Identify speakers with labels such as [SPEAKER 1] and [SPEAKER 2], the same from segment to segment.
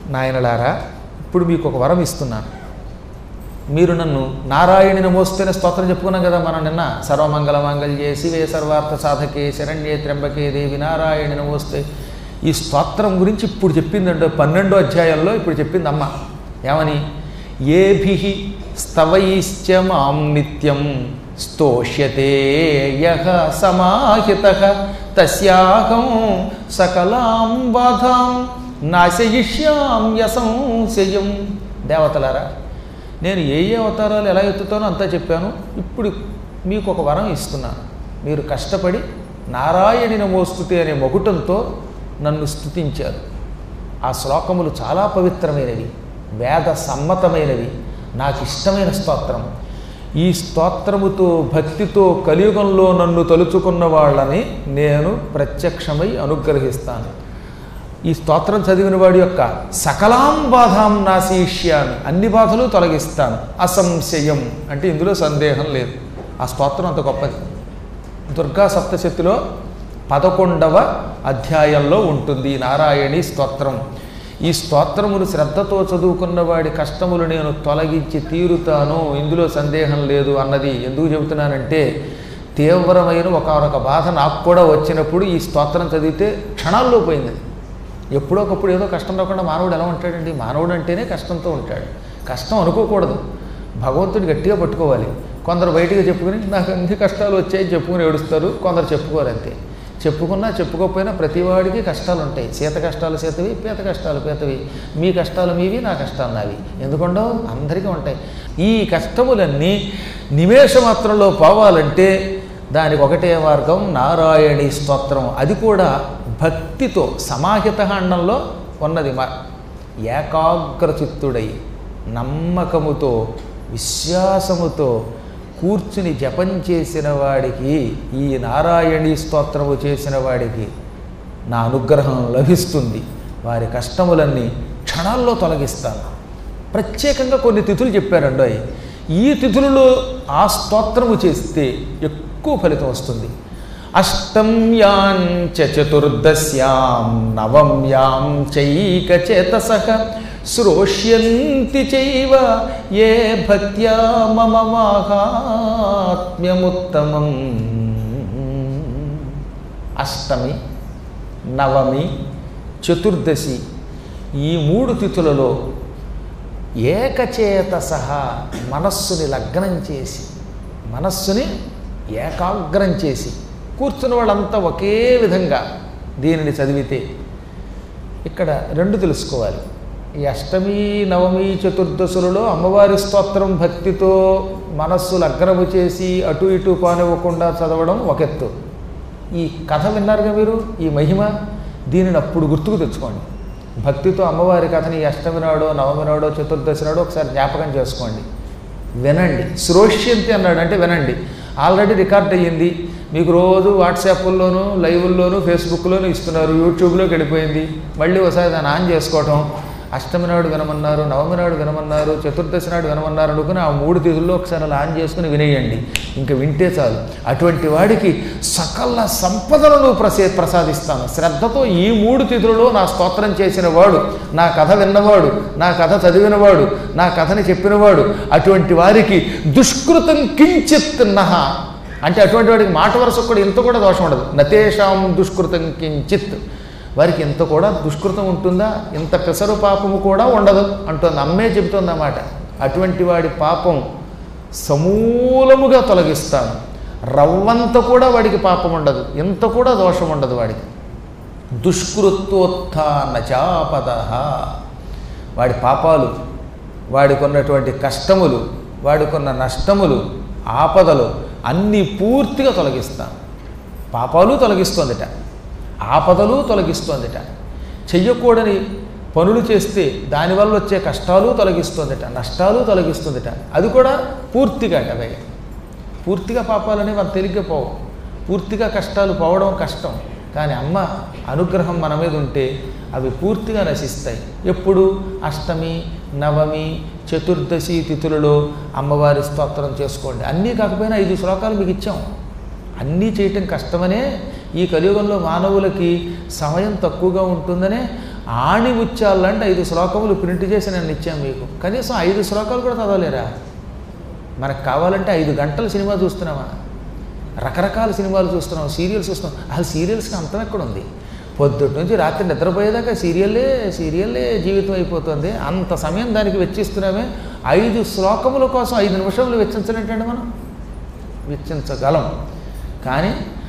[SPEAKER 1] నాయనలారా ఇప్పుడు మీకు ఒక వరం ఇస్తున్నాను మీరు నన్ను నారాయణి నమోస్తేనే స్తోత్రం చెప్పుకున్నాం కదా మనం నిన్న సర్వమంగళ మంగళ్యే శివే సర్వార్థ సాధకే శరణ్యే త్ర్యంబకే దేవి నారాయణి నమోస్తే ఈ స్తోత్రం గురించి ఇప్పుడు చెప్పిందండి పన్నెండో అధ్యాయంలో ఇప్పుడు చెప్పింది అమ్మ ఏమని ఏభి స్తవైశ్చ మాం నిత్యం స్తోష్యతే యహ సమాహిత తస్యాహం సకలాం బాధాం నాశయిష్యాం యసంశయం దేవతలారా నేను ఏ ఏ అవతారాలు ఎలా ఎత్తుతానో అంతా చెప్పాను ఇప్పుడు మీకు ఒక వరం ఇస్తున్నాను మీరు కష్టపడి నారాయణి నమోస్తుతి అనే మొగుటంతో నన్ను స్తుతించారు ఆ శ్లోకములు చాలా పవిత్రమైనవి వేద సమ్మతమైనవి నాకు ఇష్టమైన స్తోత్రం ఈ స్తోత్రముతో భక్తితో కలియుగంలో నన్ను తలుచుకున్న వాళ్ళని నేను ప్రత్యక్షమై అనుగ్రహిస్తాను ఈ స్తోత్రం చదివిన వాడి యొక్క సకలాం బాధాం నాశీష్యామి అన్ని బాధలు తొలగిస్తాను అసంశయం అంటే ఇందులో సందేహం లేదు ఆ స్తోత్రం అంత గొప్పది దుర్గా సప్తశతిలో పదకొండవ అధ్యాయంలో ఉంటుంది ఈ నారాయణి స్తోత్రం ఈ స్తోత్రమును శ్రద్ధతో చదువుకున్న వాడి కష్టములు నేను తొలగించి తీరుతాను ఇందులో సందేహం లేదు అన్నది ఎందుకు చెబుతున్నానంటే తీవ్రమైన ఒకనొక బాధ నాకు కూడా వచ్చినప్పుడు ఈ స్తోత్రం చదివితే క్షణాల్లో పోయింది అది. ఎప్పుడో ఒకప్పుడు ఏదో కష్టం రాకుండా మానవుడు ఎలా ఉంటాడండి మానవుడు అంటేనే కష్టంతో ఉంటాడు కష్టం అనుకోకూడదు భగవంతుడు గట్టిగా పట్టుకోవాలి కొందరు బయటికి చెప్పుకుని నాకు అన్ని కష్టాలు వచ్చాయి చెప్పుకుని ఏడుస్తారు కొందరు చెప్పుకోరు అంతే చెప్పుకున్నా చెప్పుకోకపోయినా ప్రతివాడికి కష్టాలు ఉంటాయి సీత కష్టాలు సీతవి పీత కష్టాలు పీతవి మీ కష్టాలు మీవి నా కష్టాలు నావి ఎందుకండో అందరికీ ఉంటాయి ఈ కష్టములన్నీ నిమేషమాత్రంలో పోవాలంటే దానికి ఒకటే మార్గం నారాయణి స్తోత్రం అది కూడా భక్తితో సమాహిత అండంలో ఉన్నది మా ఏకాగ్రచిత్తుడై నమ్మకముతో విశ్వాసముతో కూర్చుని జపం చేసిన వాడికి ఈ నారాయణీ స్తోత్రము చేసిన వాడికి నా అనుగ్రహం లభిస్తుంది వారి కష్టములన్నీ క్షణాల్లో తొలగిస్తాను ప్రత్యేకంగా కొన్ని తిథులు చెప్పారండి ఈ తిథులలో ఆ స్తోత్రము చేస్తే ఎక్కువ ఫలితం వస్తుంది అష్టమ్యాం చ చతుర్దశ్యాం నవమ్యాం చైకచేతస శ్రోష్యంతి చైవ ఏ భక్త్యా మమ మాహాత్మ్యముత్తమం అష్టమి నవమి చతుర్దశి ఈ మూడు తిథులలో ఏకచేత సహా మనస్సుని లగ్నం చేసి మనస్సుని ఏకాగ్రం చేసి కూర్చున్న వాళ్ళంతా ఒకే విధంగా దీనిని చదివితే ఇక్కడ రెండు తెలుసుకోవాలి ఈ అష్టమి నవమి చతుర్దశులలో అమ్మవారి స్తోత్రం భక్తితో మనస్సు లగ్నము చేసి అటు ఇటు పానివ్వకుండా చదవడం ఒక ఎత్తు ఈ కథ విన్నారుగా మీరు ఈ మహిమ దీనిని అప్పుడు గుర్తుకు తెచ్చుకోండి భక్తితో అమ్మవారి కథని ఈ అష్టమి నాడో నవమి నాడో చతుర్దశి నాడో ఒకసారి జ్ఞాపకం చేసుకోండి వినండి శ్రోష్యంతి అన్నాడు అంటే వినండి ఆల్రెడీ రికార్డ్ అయ్యింది మీకు రోజు వాట్సాప్ల్లోనూ లైవ్ల్లోనూ ఫేస్బుక్లోనూ ఇస్తున్నారు యూట్యూబ్లోకి వెళ్ళిపోయింది మళ్ళీ ఒకసారి దాన్ని ఆన్ చేసుకోవటం అష్టమి నాడు వినమన్నారు నవమి నాడు వినమన్నారు చతుర్దశి నాడు వినమన్నారు అనుకుని ఆ మూడు తిథుల్లో ఒకసారి అలా ఆన్ చేసుకుని వినేయండి ఇంకా వింటే చాలు అటువంటి వాడికి సకల సంపదలను ప్రసే ప్రసాదిస్తాను శ్రద్ధతో ఈ మూడు తిథులలో నా స్తోత్రం చేసిన వాడు నా కథ విన్నవాడు నా కథ చదివినవాడు నా కథని చెప్పినవాడు అటువంటి వారికి దుష్కృతం కించిత్ నహ అంటే అటువంటి వాడికి మాట వరుస కూడా ఇంత కూడా దోషం ఉండదు నతేషాం దుష్కృతం కించిత్ వారికి ఇంత కూడా దుష్కృతం ఉంటుందా ఇంత పెసరు పాపము కూడా ఉండదు అంటుంది అమ్మే చెబుతుంది అన్నమాట అటువంటి వాడి పాపం సమూలముగా తొలగిస్తాను రవ్వంత కూడా వాడికి పాపం ఉండదు ఇంత కూడా దోషం ఉండదు వాడికి దుష్కృతోత్థాన చాపద వాడి పాపాలు వాడికున్నటువంటి కష్టములు వాడికున్న నష్టములు ఆపదలు అన్నీ పూర్తిగా తొలగిస్తాను పాపాలు తొలగిస్తోందిట ఆపదలు తొలగిస్తోందిట చెయ్యకూడని పనులు చేస్తే దానివల్ల వచ్చే కష్టాలు తొలగిస్తుందట నష్టాలు తొలగిస్తుందట అది కూడా పూర్తిగా అవే పూర్తిగా పాపాలని మనం తేలిగ్గా పోవు పూర్తిగా కష్టాలు పోవడం కష్టం కానీ అమ్మ అనుగ్రహం మన మీద ఉంటే అవి పూర్తిగా నశిస్తాయి ఎప్పుడు అష్టమి నవమి చతుర్దశి తిథులలో అమ్మవారి స్తోత్రం చేసుకోండి అన్నీ కాకపోయినా ఐదు శ్లోకాలు మీకు ఇచ్చాం అన్నీ చేయటం కష్టమనే ఈ కలియుగంలో మానవులకి సమయం తక్కువగా ఉంటుందనే ఆణిముత్యాలు లాంటి ఐదు శ్లోకములు ప్రింట్ చేసి నేను ఇచ్చాను మీకు కనీసం ఐదు శ్లోకాలు కూడా చదవలేరా మనకు కావాలంటే ఐదు గంటలు సినిమా చూస్తున్నామా రకరకాల సినిమాలు చూస్తున్నాం సీరియల్స్ చూస్తున్నాం అసలు సీరియల్స్కి అంతం ఎక్కడ ఉంది పొద్దుటి నుంచి రాత్రి నిద్రపోయేదాకా సీరియల్లే సీరియల్లే జీవితం అయిపోతుంది అంత సమయం దానికి వెచ్చిస్తున్నామే ఐదు శ్లోకముల కోసం ఐదు నిమిషాలు వెచ్చించలేంటండి మనం వెచ్చించగలం కానీ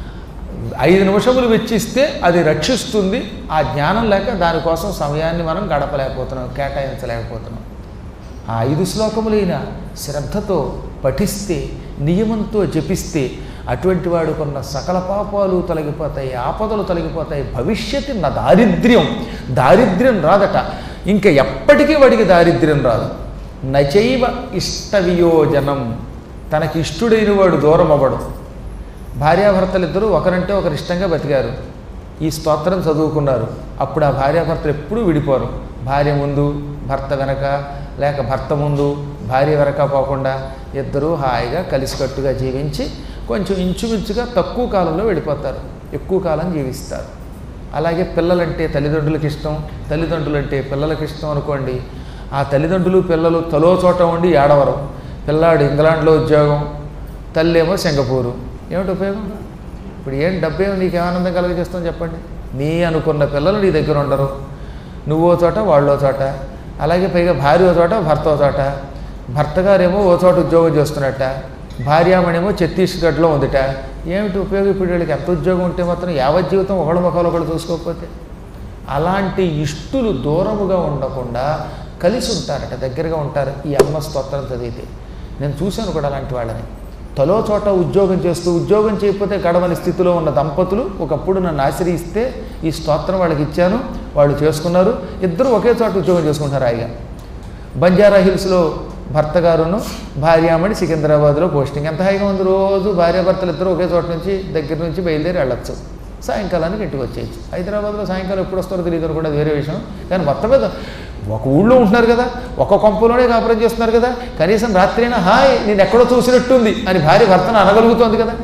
[SPEAKER 1] ఐదు నిమిషములు వెచ్చిస్తే అది రక్షిస్తుంది ఆ జ్ఞానం లేక దానికోసం సమయాన్ని మనం గడపలేకపోతున్నాం కేటాయించలేకపోతున్నాం ఆ ఐదు శ్లోకములైన శ్రద్ధతో పఠిస్తే నియమంతో జపిస్తే అటువంటి వాడు కొన్న సకల పాపాలు తొలగిపోతాయి ఆపదలు తొలగిపోతాయి భవిష్యత్తు నా దారిద్ర్యం దారిద్ర్యం రాదట ఇంకా ఎప్పటికీ వాడికి దారిద్ర్యం రాదు నచైవ ఇష్ట వియోజనం తనకి ఇష్టుడైన వాడు దూరం అవ్వడు భార్యాభర్తలిద్దరూ ఒకరంటే ఒకరు ఇష్టంగా బతికారు ఈ స్తోత్రం చదువుకున్నారు అప్పుడు ఆ భార్యాభర్తలు ఎప్పుడూ విడిపోరు భార్య ముందు భర్త వెనక లేక భర్త ముందు భార్య వెనక పోకుండా ఇద్దరూ హాయిగా కలిసికట్టుగా జీవించి కొంచెం ఇంచుమించుగా తక్కువ కాలంలో వెళ్ళిపోతారు ఎక్కువ కాలం జీవిస్తారు అలాగే పిల్లలంటే తల్లిదండ్రులకు ఇష్టం తల్లిదండ్రులంటే పిల్లలకి ఇష్టం అనుకోండి ఆ తల్లిదండ్రులు పిల్లలు తలో చోట ఉండి ఏడవరు పిల్లాడు ఇంగ్లాండ్లో ఉద్యోగం తల్లేమో సింగపూరు ఏమిటి ఉపయోగం ఇప్పుడు ఏం డబ్బేమో నీకు ఆనందం కలుగజేస్తాం చెప్పండి నీ అనుకున్న పిల్లలు నీ దగ్గర ఉండరు నువ్వో చోట వాళ్ళో చోట అలాగే పైగా భార్య ఓ చోట భర్త ఓ చోట భర్త గారేమో ఓ చోట ఉద్యోగం చేస్తున్నట్ట భార్యామణేమో ఛత్తీస్గఢ్లో ఉందిట ఏమిటి ఉపయోగం ఇప్పుడు వీళ్ళకి ఎంత ఉద్యోగం ఉంటే మాత్రం యావత్ జీవితం ఒకళ్ళ ముఖాలు ఒకళ్ళు చూసుకోకపోతే అలాంటి ఇష్టులు దూరముగా ఉండకుండా కలిసి ఉంటారట దగ్గరగా ఉంటారు ఈ అమ్మ స్తోత్రం చదివితే నేను చూశాను కూడా అలాంటి వాళ్ళని తలో చోట ఉద్యోగం చేస్తూ ఉద్యోగం చేయకపోతే గడవని స్థితిలో ఉన్న దంపతులు ఒకప్పుడు నన్ను ఆశ్రయిస్తే ఈ స్తోత్రం వాళ్ళకి ఇచ్చాను వాళ్ళు చేసుకున్నారు ఇద్దరు ఒకే చోట ఉద్యోగం చేసుకుంటారు హాయిగా బంజారా హిల్స్లో భర్త గారును భార్యామణి సికింద్రాబాద్లో పోస్టింగ్ ఎంత హాయిగా ఉంది రోజు భార్యాభర్తలు ఇద్దరు ఒకే చోట నుంచి దగ్గర నుంచి బయలుదేరి వెళ్ళొచ్చు సాయంకాలానికి ఇంటికి వచ్చేయచ్చు హైదరాబాద్లో సాయంకాలం ఎప్పుడు వస్తారో తెలియదు కూడా అది వేరే విషయం కానీ మొత్తం మీద ఒక ఊళ్ళో ఉంటున్నారు కదా ఒక కొంపలోనే కాపురం చేస్తున్నారు కదా కనీసం రాత్రైనా హాయ్ నేను ఎక్కడో చూసినట్టుంది అని భార్య భర్తను అనగలుగుతోంది కదా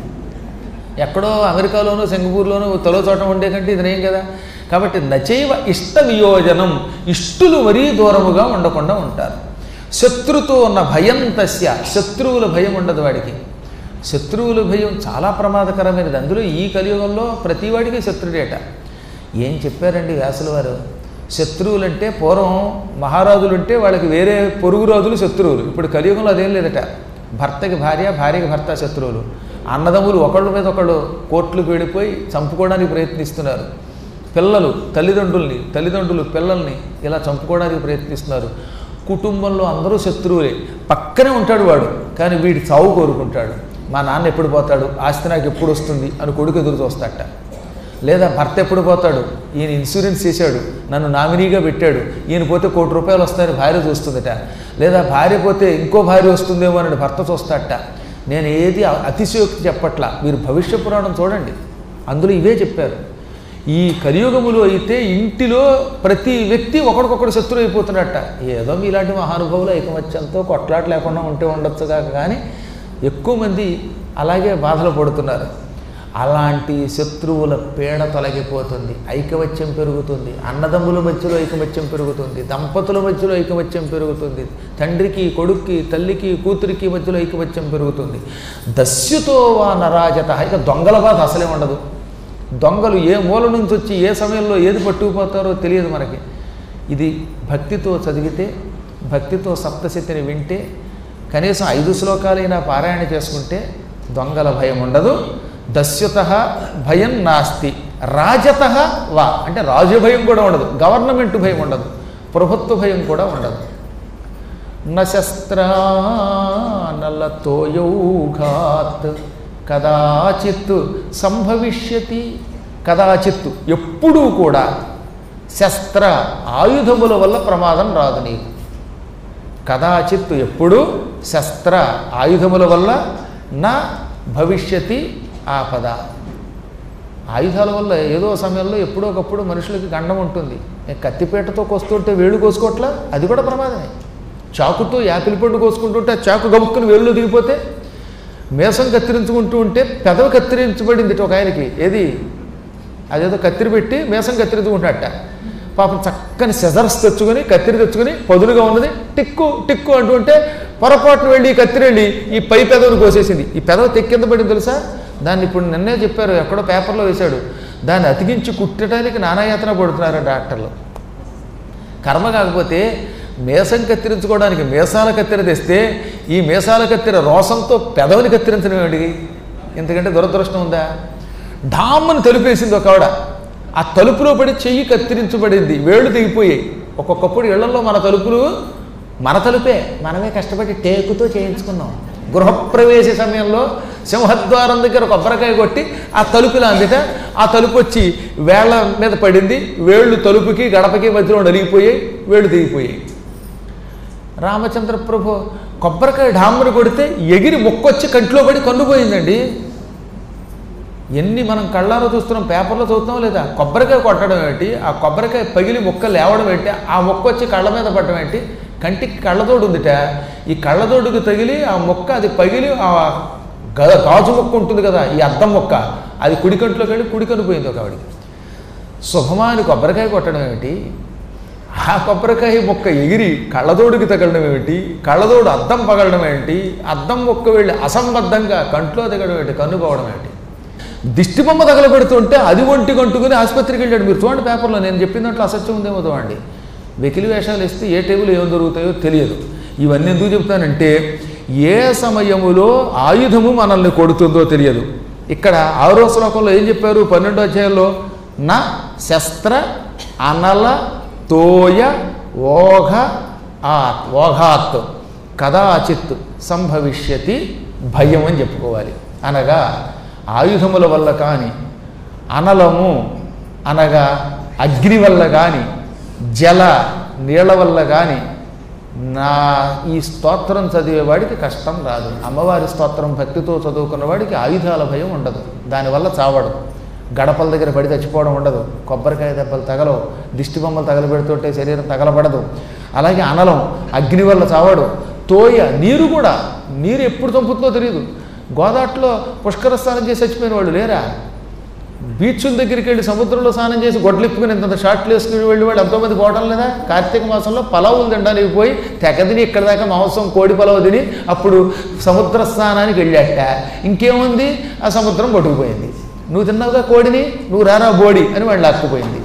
[SPEAKER 1] ఎక్కడో అమెరికాలోనూ సింగపూర్లోనూ తలో చోట ఉండే కంటే ఇదనేం కదా కాబట్టి నచైవ ఇష్ట వియోజనం ఇష్టులు మరీ దూరముగా ఉండకుండా ఉంటారు శత్రుతో ఉన్న భయం తస్య శత్రువుల భయం ఉండదు వాడికి శత్రువుల భయం చాలా ప్రమాదకరమైనది అందులో ఈ కలియుగంలో ప్రతివాడికి శత్రుడేట ఏం చెప్పారండి వ్యాసుల వారు శత్రువులంటే పూర్వం మహారాజులు ఉంటే వాళ్ళకి వేరే పొరుగు రాజులు శత్రువులు ఇప్పుడు కలియుగంలో అదేం లేదట భర్తకి భార్య భార్యకి భర్త శత్రువులు అన్నదమ్ములు ఒకళ్ళ మీద ఒకళ్ళు కోర్టులకు వెళ్ళిపోయి చంపుకోవడానికి ప్రయత్నిస్తున్నారు పిల్లలు తల్లిదండ్రుల్ని తల్లిదండ్రులు పిల్లల్ని ఇలా చంపుకోవడానికి ప్రయత్నిస్తున్నారు కుటుంబంలో అందరూ శత్రువులే పక్కనే ఉంటాడు వాడు కానీ వీడి చావు కోరుకుంటాడు మా నాన్న ఎప్పుడు పోతాడు ఆస్తి నాకు ఎప్పుడు వస్తుంది అని కొడుకు ఎదురు చూస్తాట లేదా భర్త ఎప్పుడు పోతాడు ఈయన ఇన్సూరెన్స్ చేశాడు నన్ను నామినీగా పెట్టాడు ఈయన పోతే కోటి రూపాయలు వస్తాయని భార్య చూస్తుందట లేదా భార్య పోతే ఇంకో భార్య వస్తుందేమో అని భర్త చూస్తాట నేను ఏది అతిశయోక్తి చెప్పట్లా మీరు భవిష్య పురాణం చూడండి అందులో ఇవే చెప్పారు ఈ కలియుగములు అయితే ఇంటిలో ప్రతి వ్యక్తి ఒకడికొకడు శత్రువు అయిపోతున్నట్ట ఏదో మీలాంటి మహానుభావులు ఐకమత్యంతో కొట్లాట లేకుండా ఉంటే ఉండొచ్చుగా కానీ ఎక్కువ మంది అలాగే బాధలు పడుతున్నారు అలాంటి శత్రువుల పీడ తొలగిపోతుంది ఐకమత్యం పెరుగుతుంది అన్నదమ్ముల మధ్యలో ఐకమత్యం పెరుగుతుంది దంపతుల మధ్యలో ఐకమత్యం పెరుగుతుంది తండ్రికి కొడుక్కి తల్లికి కూతురికి మధ్యలో ఐకమత్యం పెరుగుతుంది దస్యుతో వా నరాజత ఇక దొంగల బాధ అసలే ఉండదు దొంగలు ఏ మూల నుంచి వచ్చి ఏ సమయంలో ఏది పట్టుకుపోతారో తెలియదు మనకి ఇది భక్తితో చదివితే భక్తితో సప్తశతిని వింటే కనీసం ఐదు శ్లోకాలైనా పారాయణ చేసుకుంటే దొంగల భయం ఉండదు దస్యుత భయం నాస్తి రాజత వా అంటే రాజు భయం కూడా ఉండదు గవర్నమెంట్ భయం ఉండదు ప్రభుత్వ భయం కూడా ఉండదు నశస్త్రానలతోయౌఘాత్ కదాచిత్ సంభవిష్యతి కదాచిత్తు ఎప్పుడూ కూడా శస్త్ర ఆయుధముల వల్ల ప్రమాదం రాదు నీకు కదాచిత్తు ఎప్పుడు శస్త్ర ఆయుధముల వల్ల నా భవిష్యతి ఆపద ఆయుధాల వల్ల ఏదో సమయంలో ఎప్పుడో ఒకప్పుడు మనుషులకి గండం ఉంటుంది ఏ కత్తిపేటతో కోస్తుంటే వేళ్ళు కోసుకోవట్లా అది కూడా ప్రమాదమే చాకుతో యాపిల్ పండు కోసుకుంటుంటే ఆ చాకు గబుక్కుని వేళ్ళు దిగిపోతే మేసం కత్తిరించుకుంటూ ఉంటే పెదవి కత్తిరించబడింది ఒక ఆయనకి ఏది అదేదో కత్తిరి పెట్టి మేసం కత్తిరించుకుంటాడట పాపం చక్కని సెజర్స్ తెచ్చుకొని కత్తిరి తెచ్చుకొని పదులుగా ఉన్నది టిక్కు టిక్కు అంటూ ఉంటే పొరపాటున వెళ్ళి ఈ కత్తిరి వెళ్ళి ఈ పై పెదవిని కోసేసింది ఈ పెదవి తెక్కింద పడింది తెలుసా దాన్ని ఇప్పుడు నిన్నే చెప్పారు ఎక్కడో పేపర్లో వేశాడు దాన్ని అతికించి కుట్టడానికి నానాయాతన పడుతున్నారు డాక్టర్లు కర్మ కాకపోతే మేసం కత్తిరించుకోవడానికి మేసాల కత్తెర తెస్తే ఈ మేసాల కత్తెర రోసంతో పెదవిని కత్తిరించడం ఏమిటి ఎందుకంటే దురదృష్టం ఉందా డామ్మని తలుపేసింది ఒక ఆవిడ ఆ తలుపులో పడి చెయ్యి కత్తిరించబడింది వేళ్ళు తెగిపోయాయి ఒక్కొక్కప్పుడు ఇళ్లలో మన తలుపులు మన తలుపే మనమే కష్టపడి టేకుతో చేయించుకున్నాం గృహప్రవేశ సమయంలో సింహద్వారం దగ్గర కొబ్బరికాయ కొట్టి ఆ తలుపులా అందిట ఆ తలుపు వచ్చి వేళ్ల మీద పడింది వేళ్ళు తలుపుకి గడపకి మధ్యలో నలిగిపోయాయి వేళ్ళు తెగిపోయాయి రామచంద్ర ప్రభు కొబ్బరికాయ డామ్మని కొడితే ఎగిరి మొక్కొచ్చి కంట్లో పడి కన్ను పోయిందండి ఎన్ని మనం కళ్ళారో చూస్తున్నాం పేపర్లో చూస్తున్నాం లేదా కొబ్బరికాయ కొట్టడం ఏంటి ఆ కొబ్బరికాయ పగిలి మొక్క లేవడం ఏంటి ఆ మొక్క వచ్చి కళ్ళ మీద పడడం ఏంటి కంటికి కళ్ళతోడు ఉందిట ఈ కళ్ళతోడుకు తగిలి ఆ మొక్క అది పగిలి ఆ గ- గాజు మొక్క ఉంటుంది కదా ఈ అద్దం మొక్క అది కుడి కంట్లోకి వెళ్ళి కుడి కనిపోయింది ఒక ఆవిడికి శుభమాని కొబ్బరికాయ కొట్టడం ఏమిటి ఆ కొబ్బరికాయ మొక్క ఎగిరి కళ్ళదోడుకి తగలడం ఏమిటి కళ్ళదోడు అద్దం పగలడం ఏంటి అద్దం మొక్క వెళ్ళి అసంబద్ధంగా కంట్లో తగలడం ఏంటి కన్ను పోవడం ఏంటి దిష్టి బొమ్మ తగలబెడుతుంటే అది ఒంటి కంటుకుని ఆసుపత్రికి వెళ్ళాడు మీరు చూడండి పేపర్లో నేను చెప్పిన దాంట్లో అసత్యం ఉందేమో చూడండి వెకిలి వేషాలు ఇస్తే ఏ టేబుల్ ఏం దొరుకుతాయో తెలియదు ఇవన్నీ ఎందుకు చెప్తానంటే ఏ సమయములో ఆయుధము మనల్ని కొడుతుందో తెలియదు ఇక్కడ ఆరో శ్లోకంలో ఏం చెప్పారు పన్నెండో అధ్యాయంలో నా శస్త్ర అనల తోయ ఓఘ ఆత్ ఓఘాత్ కదాచిత్ సంభవిష్యతి భయం అని చెప్పుకోవాలి అనగా ఆయుధముల వల్ల కానీ అనలము అనగా అగ్ని వల్ల కానీ జల నీళ్ల వల్ల కానీ నా ఈ స్తోత్రం చదివేవాడికి కష్టం రాదు అమ్మవారి స్తోత్రం భక్తితో చదువుకున్న వాడికి ఆయుధాల భయం ఉండదు దానివల్ల చావడు గడపల దగ్గర పడి చచ్చిపోవడం ఉండదు కొబ్బరికాయ దెబ్బలు తగలవు దిష్టి బొమ్మలు తగలబెడుతుంటే శరీరం తగలబడదు అలాగే అనలం అగ్ని వల్ల చావడు తోయ నీరు కూడా నీరు ఎప్పుడు చంపుతుందో తెలియదు గోదాట్లో పుష్కర స్నానం చేసి చచ్చిపోయిన వాళ్ళు లేరా బీచ్ల దగ్గరికి వెళ్ళి సముద్రంలో స్నానం చేసి గొడ్లిప్పుకుని ఇంత షార్ట్లు వేసుకుని వెళ్ళి వాళ్ళు ఎంతోమంది పోవడం లేదా కార్తీక మాసంలో పలావులు తినడానికి పోయి తెగదిని ఇక్కడ దాకా మాంసం కోడి పలావు తిని అప్పుడు సముద్ర స్నానానికి వెళ్ళాట ఇంకేముంది ఆ సముద్రం పట్టుకుపోయింది నువ్వు తిన్నావుగా కోడిని నువ్వు రారా బోడి అని వాళ్ళు లాక్కుపోయింది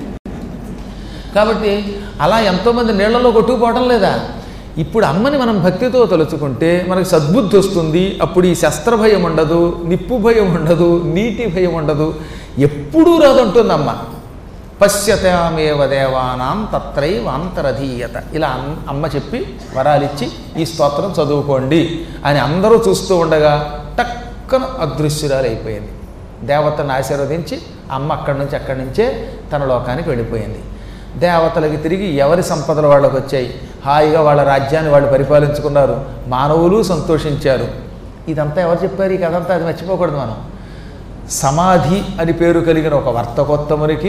[SPEAKER 1] కాబట్టి అలా ఎంతోమంది నీళ్లలో కొట్టుకుపోవడం లేదా ఇప్పుడు అమ్మని మనం భక్తితో తలుచుకుంటే మనకు సద్బుద్ధి వస్తుంది అప్పుడు ఈ శస్త్ర భయం ఉండదు నిప్పు భయం ఉండదు నీటి భయం ఉండదు ఎప్పుడూ రాదంటుంది అమ్మ పశ్యతామేవ దేవానాం తత్రైవాంతరధీయత ఇలా అన్- అమ్మ చెప్పి వరాలిచ్చి ఈ స్తోత్రం చదువుకోండి అని అందరూ చూస్తూ ఉండగా టక్కన అదృశ్యురాలు అయిపోయింది దేవతను ఆశీర్వదించి అమ్మ అక్కడి నుంచి అక్కడి నుంచే తన లోకానికి వెళ్ళిపోయింది దేవతలకి తిరిగి ఎవరి సంపదలు వాళ్ళకు వచ్చాయి హాయిగా వాళ్ళ రాజ్యాన్ని వాళ్ళు పరిపాలించుకున్నారు మానవులు సంతోషించారు ఇదంతా ఎవరు చెప్పారు ఈ కథ అంతా అది మర్చిపోకూడదు మనం సమాధి అని పేరు కలిగిన ఒక వర్తకోత్తమునికి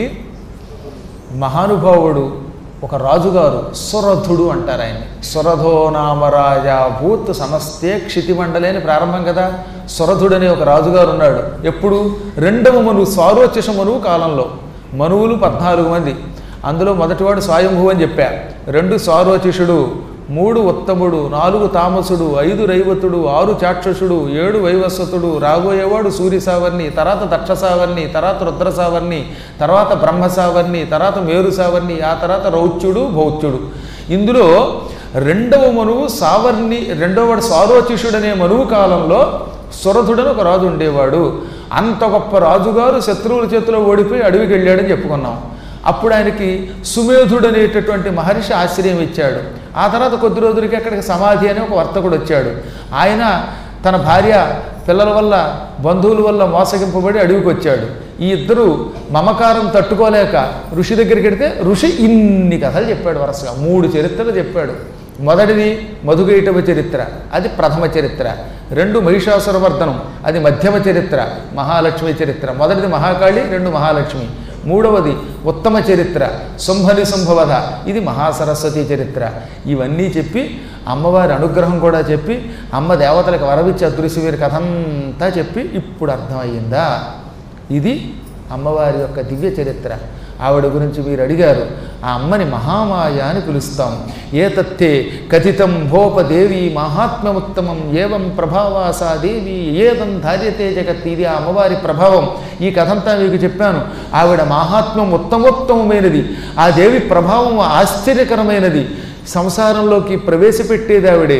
[SPEAKER 1] మహానుభావుడు ఒక రాజుగారు సురథుడు అంటారు ఆయన్ని సురథో నామరాజా భూత్ సమస్తే క్షితిమండలి అని ప్రారంభం కదా సురథుడు అనే ఒక రాజుగారు ఉన్నాడు ఎప్పుడు రెండవ మనువు స్వారోచిష మనువు కాలంలో మనువులు పద్నాలుగు మంది అందులో మొదటివాడు స్వయంభూ అని చెప్పా రెండు స్వారోచిషుడు మూడు ఉత్తముడు నాలుగు తామసుడు ఐదు రైవతుడు ఆరు చాక్షసుడు ఏడు వైవస్వతుడు రాబోయేవాడు సూర్యసావర్ణి తర్వాత దక్షసావర్ణి తర్వాత రుద్రసావర్ణి తర్వాత బ్రహ్మసావర్ణి తర్వాత మేరు సావర్ణి ఆ తర్వాత రౌచ్యుడు భౌత్యుడు ఇందులో రెండవ మనువు సావర్ణి రెండవవాడు స్వారోచిషుడు అనే మనువు కాలంలో సురథుడని ఒక రాజు ఉండేవాడు అంత గొప్ప రాజుగారు శత్రువుల చేతిలో ఓడిపోయి అడవికి వెళ్ళాడని చెప్పుకున్నాం అప్పుడు ఆయనకి సుమేధుడు అనేటటువంటి మహర్షి ఆశ్రయం ఇచ్చాడు ఆ తర్వాత కొద్ది రోజులకి అక్కడికి సమాధి అని ఒక వర్తకుడు వచ్చాడు ఆయన తన భార్య పిల్లల వల్ల బంధువుల వల్ల మోసగింపబడి అడవికి వచ్చాడు ఈ ఇద్దరు మమకారం తట్టుకోలేక ఋషి దగ్గరికి వెడితే ఋషి ఇన్ని కథలు చెప్పాడు వరుసగా మూడు చరిత్రలు చెప్పాడు మొదటిది మధుగైటవ చరిత్ర అది ప్రథమ చరిత్ర రెండు మహిషాసురవర్ధనం అది మధ్యమ చరిత్ర మహాలక్ష్మి చరిత్ర మొదటిది మహాకాళి రెండు మహాలక్ష్మి మూడవది ఉత్తమ చరిత్ర శుంభని శుంభవధ ఇది మహాసరస్వతి చరిత్ర ఇవన్నీ చెప్పి అమ్మవారి అనుగ్రహం కూడా చెప్పి అమ్మ దేవతలకు వరవిచ్చి అదృశ్యవీరి కథంతా చెప్పి ఇప్పుడు అర్థమయ్యిందా ఇది అమ్మవారి యొక్క దివ్య చరిత్ర ఆవిడ గురించి మీరు అడిగారు ఆ అమ్మని మహామాయ అని పిలుస్తాం ఏతత్తే కథితం భోపదేవి మహాత్మ్యముత్తమం ఏవం ప్రభావాసా దేవి ఏదం ధార్యతే జగత్ ఇది ఆ అమ్మవారి ప్రభావం ఈ కథంతా మీకు చెప్పాను ఆవిడ మహాత్మ్యం ఉత్తమోత్తమమైనది ఆ దేవి ప్రభావం ఆశ్చర్యకరమైనది సంసారంలోకి ప్రవేశపెట్టేది ఆవిడే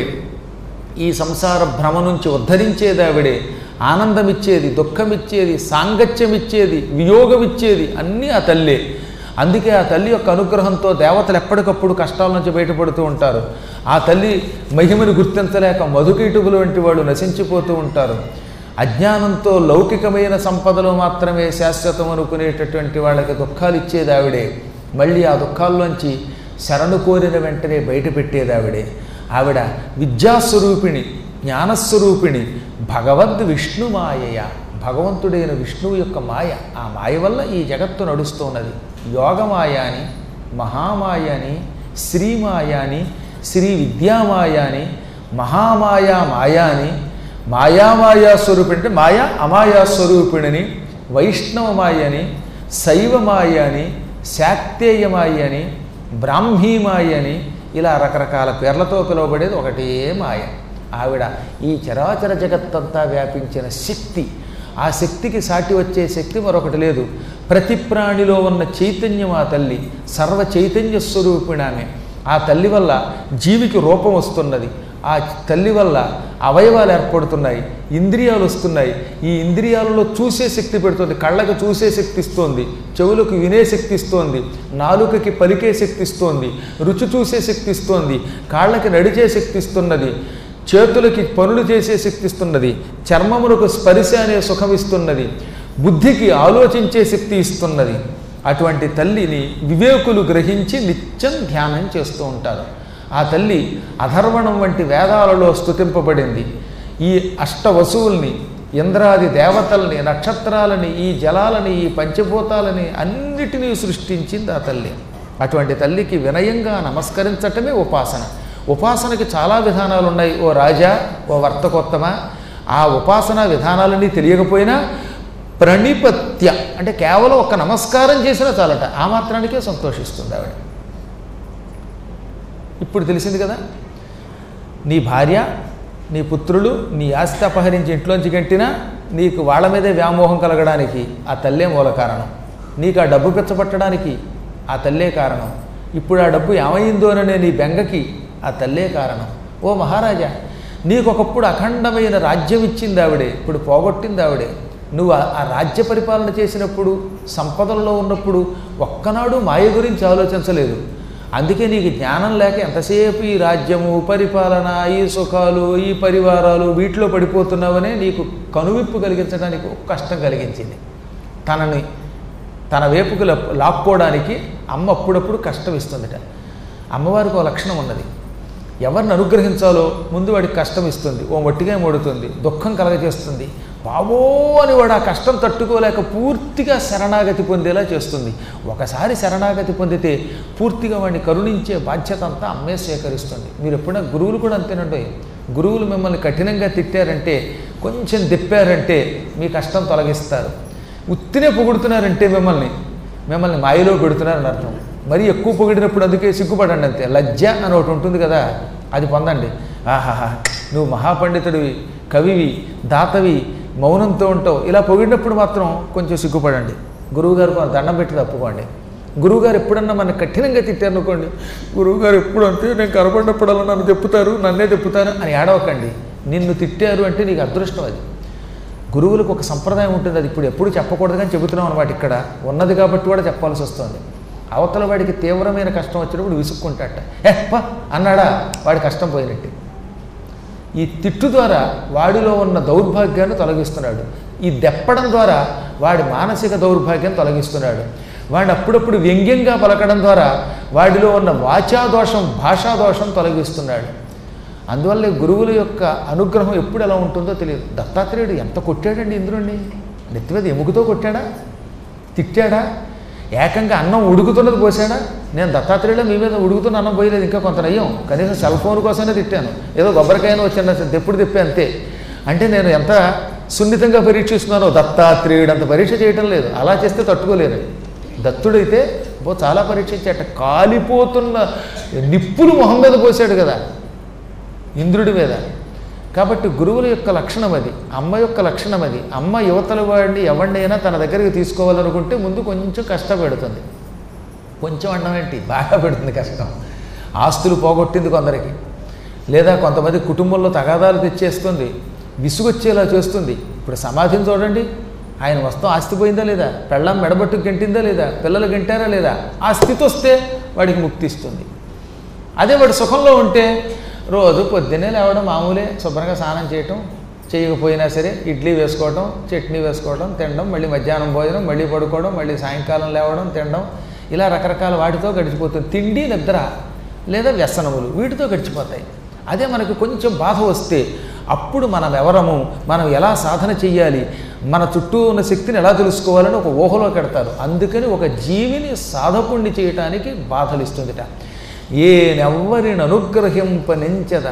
[SPEAKER 1] ఈ సంసార భ్రమ నుంచి ఉద్ధరించేది ఆవిడే ఆనందమిచ్చేది దుఃఖమిచ్చేది సాంగత్యమిచ్చేది వియోగమిచ్చేది అన్నీ ఆ తల్లే అందుకే ఆ తల్లి యొక్క అనుగ్రహంతో దేవతలు ఎప్పటికప్పుడు కష్టాల నుంచి బయటపడుతూ ఉంటారు ఆ తల్లి మహిమను గుర్తించలేక మధుకీటుకులు వంటి వాళ్ళు నశించిపోతూ ఉంటారు అజ్ఞానంతో లౌకికమైన సంపదలు మాత్రమే శాశ్వతం అనుకునేటటువంటి వాళ్ళకి దుఃఖాలు ఇచ్చేది ఆవిడే మళ్ళీ ఆ దుఃఖాల్లోంచి శరణు కోరిన వెంటనే బయటపెట్టేది ఆవిడే ఆవిడ విద్యాస్వరూపిణి జ్ఞానస్వరూపిణి భగవద్ విష్ణుమాయయ భగవంతుడైన విష్ణువు యొక్క మాయ ఆ మాయ వల్ల ఈ జగత్తు నడుస్తున్నది యోగమాయ అని మహామాయ అని శ్రీమాయ అని శ్రీ విద్యామాయ అని మహామాయా మాయ అని మాయామాయా స్వరూపిణి అంటే మాయా అమాయా స్వరూపిణిని వైష్ణవమాయ అని శైవమాయ అని శాక్తేయమాయ అని బ్రాహ్మీమాయ అని ఇలా రకరకాల పేర్లతో పిలువబడేది ఒకటే మాయ ఆవిడ ఈ చరాచర జగత్తంతా వ్యాపించిన శక్తి ఆ శక్తికి సాటి వచ్చే శక్తి మరొకటి లేదు ప్రతి ప్రాణిలో ఉన్న చైతన్యం ఆ తల్లి సర్వ చైతన్య స్వరూపిణి ఆమె ఆ తల్లి వల్ల జీవికి రూపం వస్తున్నది ఆ తల్లి వల్ల అవయవాలు ఏర్పడుతున్నాయి ఇంద్రియాలు వస్తున్నాయి ఈ ఇంద్రియాలలో చూసే శక్తి పెడుతుంది కళ్ళకి చూసే శక్తి ఇస్తోంది చెవులకు వినే శక్తి ఇస్తోంది నాలుకకి పలికే శక్తి ఇస్తోంది రుచి చూసే శక్తి ఇస్తోంది కాళ్ళకి నడిచే శక్తి ఇస్తున్నది చేతులకి పనులు చేసే శక్తి ఇస్తున్నది చర్మములకు స్పర్శ అనే సుఖం ఇస్తున్నది బుద్ధికి ఆలోచించే శక్తి ఇస్తున్నది అటువంటి తల్లిని వివేకులు గ్రహించి నిత్యం ధ్యానం చేస్తూ ఉంటారు ఆ తల్లి అధర్వణం వంటి వేదాలలో స్తుతింపబడింది ఈ అష్ట వసువుల్ని ఇంద్రాది దేవతల్ని నక్షత్రాలని ఈ జలాలని ఈ పంచభూతాలని అన్నిటినీ సృష్టించింది ఆ తల్లి అటువంటి తల్లికి వినయంగా నమస్కరించటమే ఉపాసన ఉపాసనకి చాలా విధానాలు ఉన్నాయి ఓ రాజా ఓ వర్తకోత్తమ ఆ ఉపాసన విధానాలన్నీ తెలియకపోయినా ప్రణిపత్య అంటే కేవలం ఒక నమస్కారం చేసినా చాలట ఆ మాత్రానికే సంతోషిస్తుంది ఆవిడ ఇప్పుడు తెలిసింది కదా నీ భార్య నీ పుత్రులు నీ ఆస్తి అపహరించి ఇంట్లోంచి గంటినా నీకు వాళ్ళ మీదే వ్యామోహం కలగడానికి ఆ తల్లే మూల కారణం నీకు ఆ డబ్బు పెచ్చబట్టడానికి ఆ తల్లే కారణం ఇప్పుడు ఆ డబ్బు ఏమైందోననే నీ బెంగకి ఆ తల్లే కారణం ఓ మహారాజా నీకు ఒకప్పుడు అఖండమైన రాజ్యం ఇచ్చింది ఆవిడే ఇప్పుడు పోగొట్టింది ఆవిడే నువ్వు ఆ- ఆ రాజ్య పరిపాలన చేసినప్పుడు సంపదల్లో ఉన్నప్పుడు ఒక్కనాడు మాయ గురించి ఆలోచించలేదు అందుకే నీకు జ్ఞానం లేక ఎంతసేపు ఈ రాజ్యము పరిపాలన ఈ సుఖాలు ఈ పరివారాలు వీటిలో పడిపోతున్నావనే నీకు కనువిప్పు కలిగించడానికి ఒక కష్టం కలిగించింది తనని తన వైపుకు లప్- లాక్కోవడానికి అమ్మ అప్పుడప్పుడు కష్టం ఇస్తుందట అమ్మవారికి ఒక లక్షణం ఉన్నది ఎవరిని అనుగ్రహించాలో ముందు వాడికి కష్టం ఇస్తుంది ఓ మట్టిగా మొడుతుంది దుఃఖం కలగజేస్తుంది బాబో అని వాడు ఆ కష్టం తట్టుకోలేక పూర్తిగా శరణాగతి పొందేలా చేస్తుంది ఒకసారి శరణాగతి పొందితే పూర్తిగా వాడిని కరుణించే బాధ్యత అంతా అమ్మే స్వీకరిస్తుంది మీరు ఎప్పుడైనా గురువులు కూడా అంతేనండి గురువులు మిమ్మల్ని కఠినంగా తిట్టారంటే కొంచెం తిప్పారంటే మీ కష్టం తొలగిస్తారు ఉత్తినే పొగుడుతున్నారంటే మిమ్మల్ని మిమ్మల్ని మాయలో పెడుతున్నారని అర్థం మరీ ఎక్కువ పొగిడినప్పుడు అందుకే సిగ్గుపడండి అంతే లజ్జ అని ఒకటి ఉంటుంది కదా అది పొందండి ఆహాహా నువ్వు మహాపండితుడివి కవివి దాతవి మౌనంతో ఉంటావు ఇలా పొగిడినప్పుడు మాత్రం కొంచెం సిగ్గుపడండి గురువుగారు కొంత దండం పెట్టి తప్పుకోండి గురువుగారు ఎప్పుడన్నా మన కఠినంగా తిట్టారు అనుకోండి గురువుగారు ఎప్పుడు అంతే నేను కనపడినప్పుడల్లా నన్ను తిప్పుతారు నన్నే తిప్పుతారు అని ఏడవకండి నిన్ను తిట్టారు అంటే నీకు అదృష్టం అది గురువులకు ఒక సంప్రదాయం ఉంటుంది అది ఇప్పుడు ఎప్పుడు చెప్పకూడదు కానీ చెబుతున్నాం అనమాట ఇక్కడ ఉన్నది కాబట్టి కూడా చెప్పాల్సి వస్తుంది అవతల వాడికి తీవ్రమైన కష్టం వచ్చినప్పుడు విసుక్కుంటాట ఏ పా అన్నాడా వాడి కష్టం పోయినట్టు ఈ తిట్టు ద్వారా వాడిలో ఉన్న దౌర్భాగ్యాన్ని తొలగిస్తున్నాడు ఈ దెప్పడం ద్వారా వాడి మానసిక దౌర్భాగ్యం తొలగిస్తున్నాడు వాడిని అప్పుడప్పుడు వ్యంగ్యంగా పలకడం ద్వారా వాడిలో ఉన్న వాచాదోషం భాషాదోషం తొలగిస్తున్నాడు అందువల్ల గురువుల యొక్క అనుగ్రహం ఎప్పుడు ఎలా ఉంటుందో తెలియదు దత్తాత్రేయుడు ఎంత కొట్టాడండి ఇంద్రుణ్ణి నెత్తి మీద ఎముకతో కొట్టాడా తిట్టాడా ఏకంగా అన్నం ఉడుకుతున్నది పోసాడా నేను దత్తాత్రేయుడు మీ మీద ఉడుకుతున్న అన్నం పోయలేదు ఇంకా కొంత నయ్యం కనీసం సెల్ ఫోన్ కోసమే తిట్టాను ఏదో కొబ్బరికాయను వచ్చాను అసలు ఎప్పుడు తిప్పే అంతే అంటే నేను ఎంత సున్నితంగా పరీక్షిస్తున్నానో దత్తాత్రేయుడు అంత పరీక్ష చేయటం లేదు అలా చేస్తే తట్టుకోలేరు దత్తుడైతే బో చాలా పరీక్షించాట కాలిపోతున్న నిప్పులు మొహం మీద పోసాడు కదా ఇంద్రుడి మీద కాబట్టి గురువుల యొక్క లక్షణం అది అమ్మ యొక్క లక్షణం అది అమ్మ యువతల వాడిని ఎవరినైనా తన దగ్గరికి తీసుకోవాలనుకుంటే ముందు కొంచెం కష్టపెడుతుంది కొంచెం అన్నం ఏంటి బాగా పెడుతుంది కష్టం ఆస్తులు పోగొట్టింది కొందరికి లేదా కొంతమంది కుటుంబంలో తగాదాలు తెచ్చేస్తుంది విసుగొచ్చేలా చేస్తుంది ఇప్పుడు సమాధిని చూడండి ఆయన వస్తాం ఆస్తి పోయిందా లేదా పెళ్ళం మెడబట్టు గంటిందా లేదా పిల్లలు గంటారా లేదా ఆ స్థితి వస్తే వాడికి ముక్తి ఇస్తుంది అదే వాడు సుఖంలో ఉంటే రోజు పొద్దున్నే లేవడం మామూలే శుభ్రంగా స్నానం చేయటం చేయకపోయినా సరే ఇడ్లీ వేసుకోవడం చట్నీ వేసుకోవడం తినడం మళ్ళీ మధ్యాహ్నం భోజనం మళ్ళీ పడుకోవడం మళ్ళీ సాయంకాలం లేవడం తినడం ఇలా రకరకాల వాటితో గడిచిపోతుంది తిండి నిద్ర లేదా వ్యసనములు వీటితో గడిచిపోతాయి అదే మనకు కొంచెం బాధ వస్తే అప్పుడు మనం ఎవరము మనం ఎలా సాధన చెయ్యాలి మన చుట్టూ ఉన్న శక్తిని ఎలా తెలుసుకోవాలని ఒక ఊహలో పెడతారు అందుకని ఒక జీవిని సాధకుణ్ణి చేయటానికి బాధలు ఇస్తుందిట ఏనెవ్వరిని అనుగ్రహింపనించద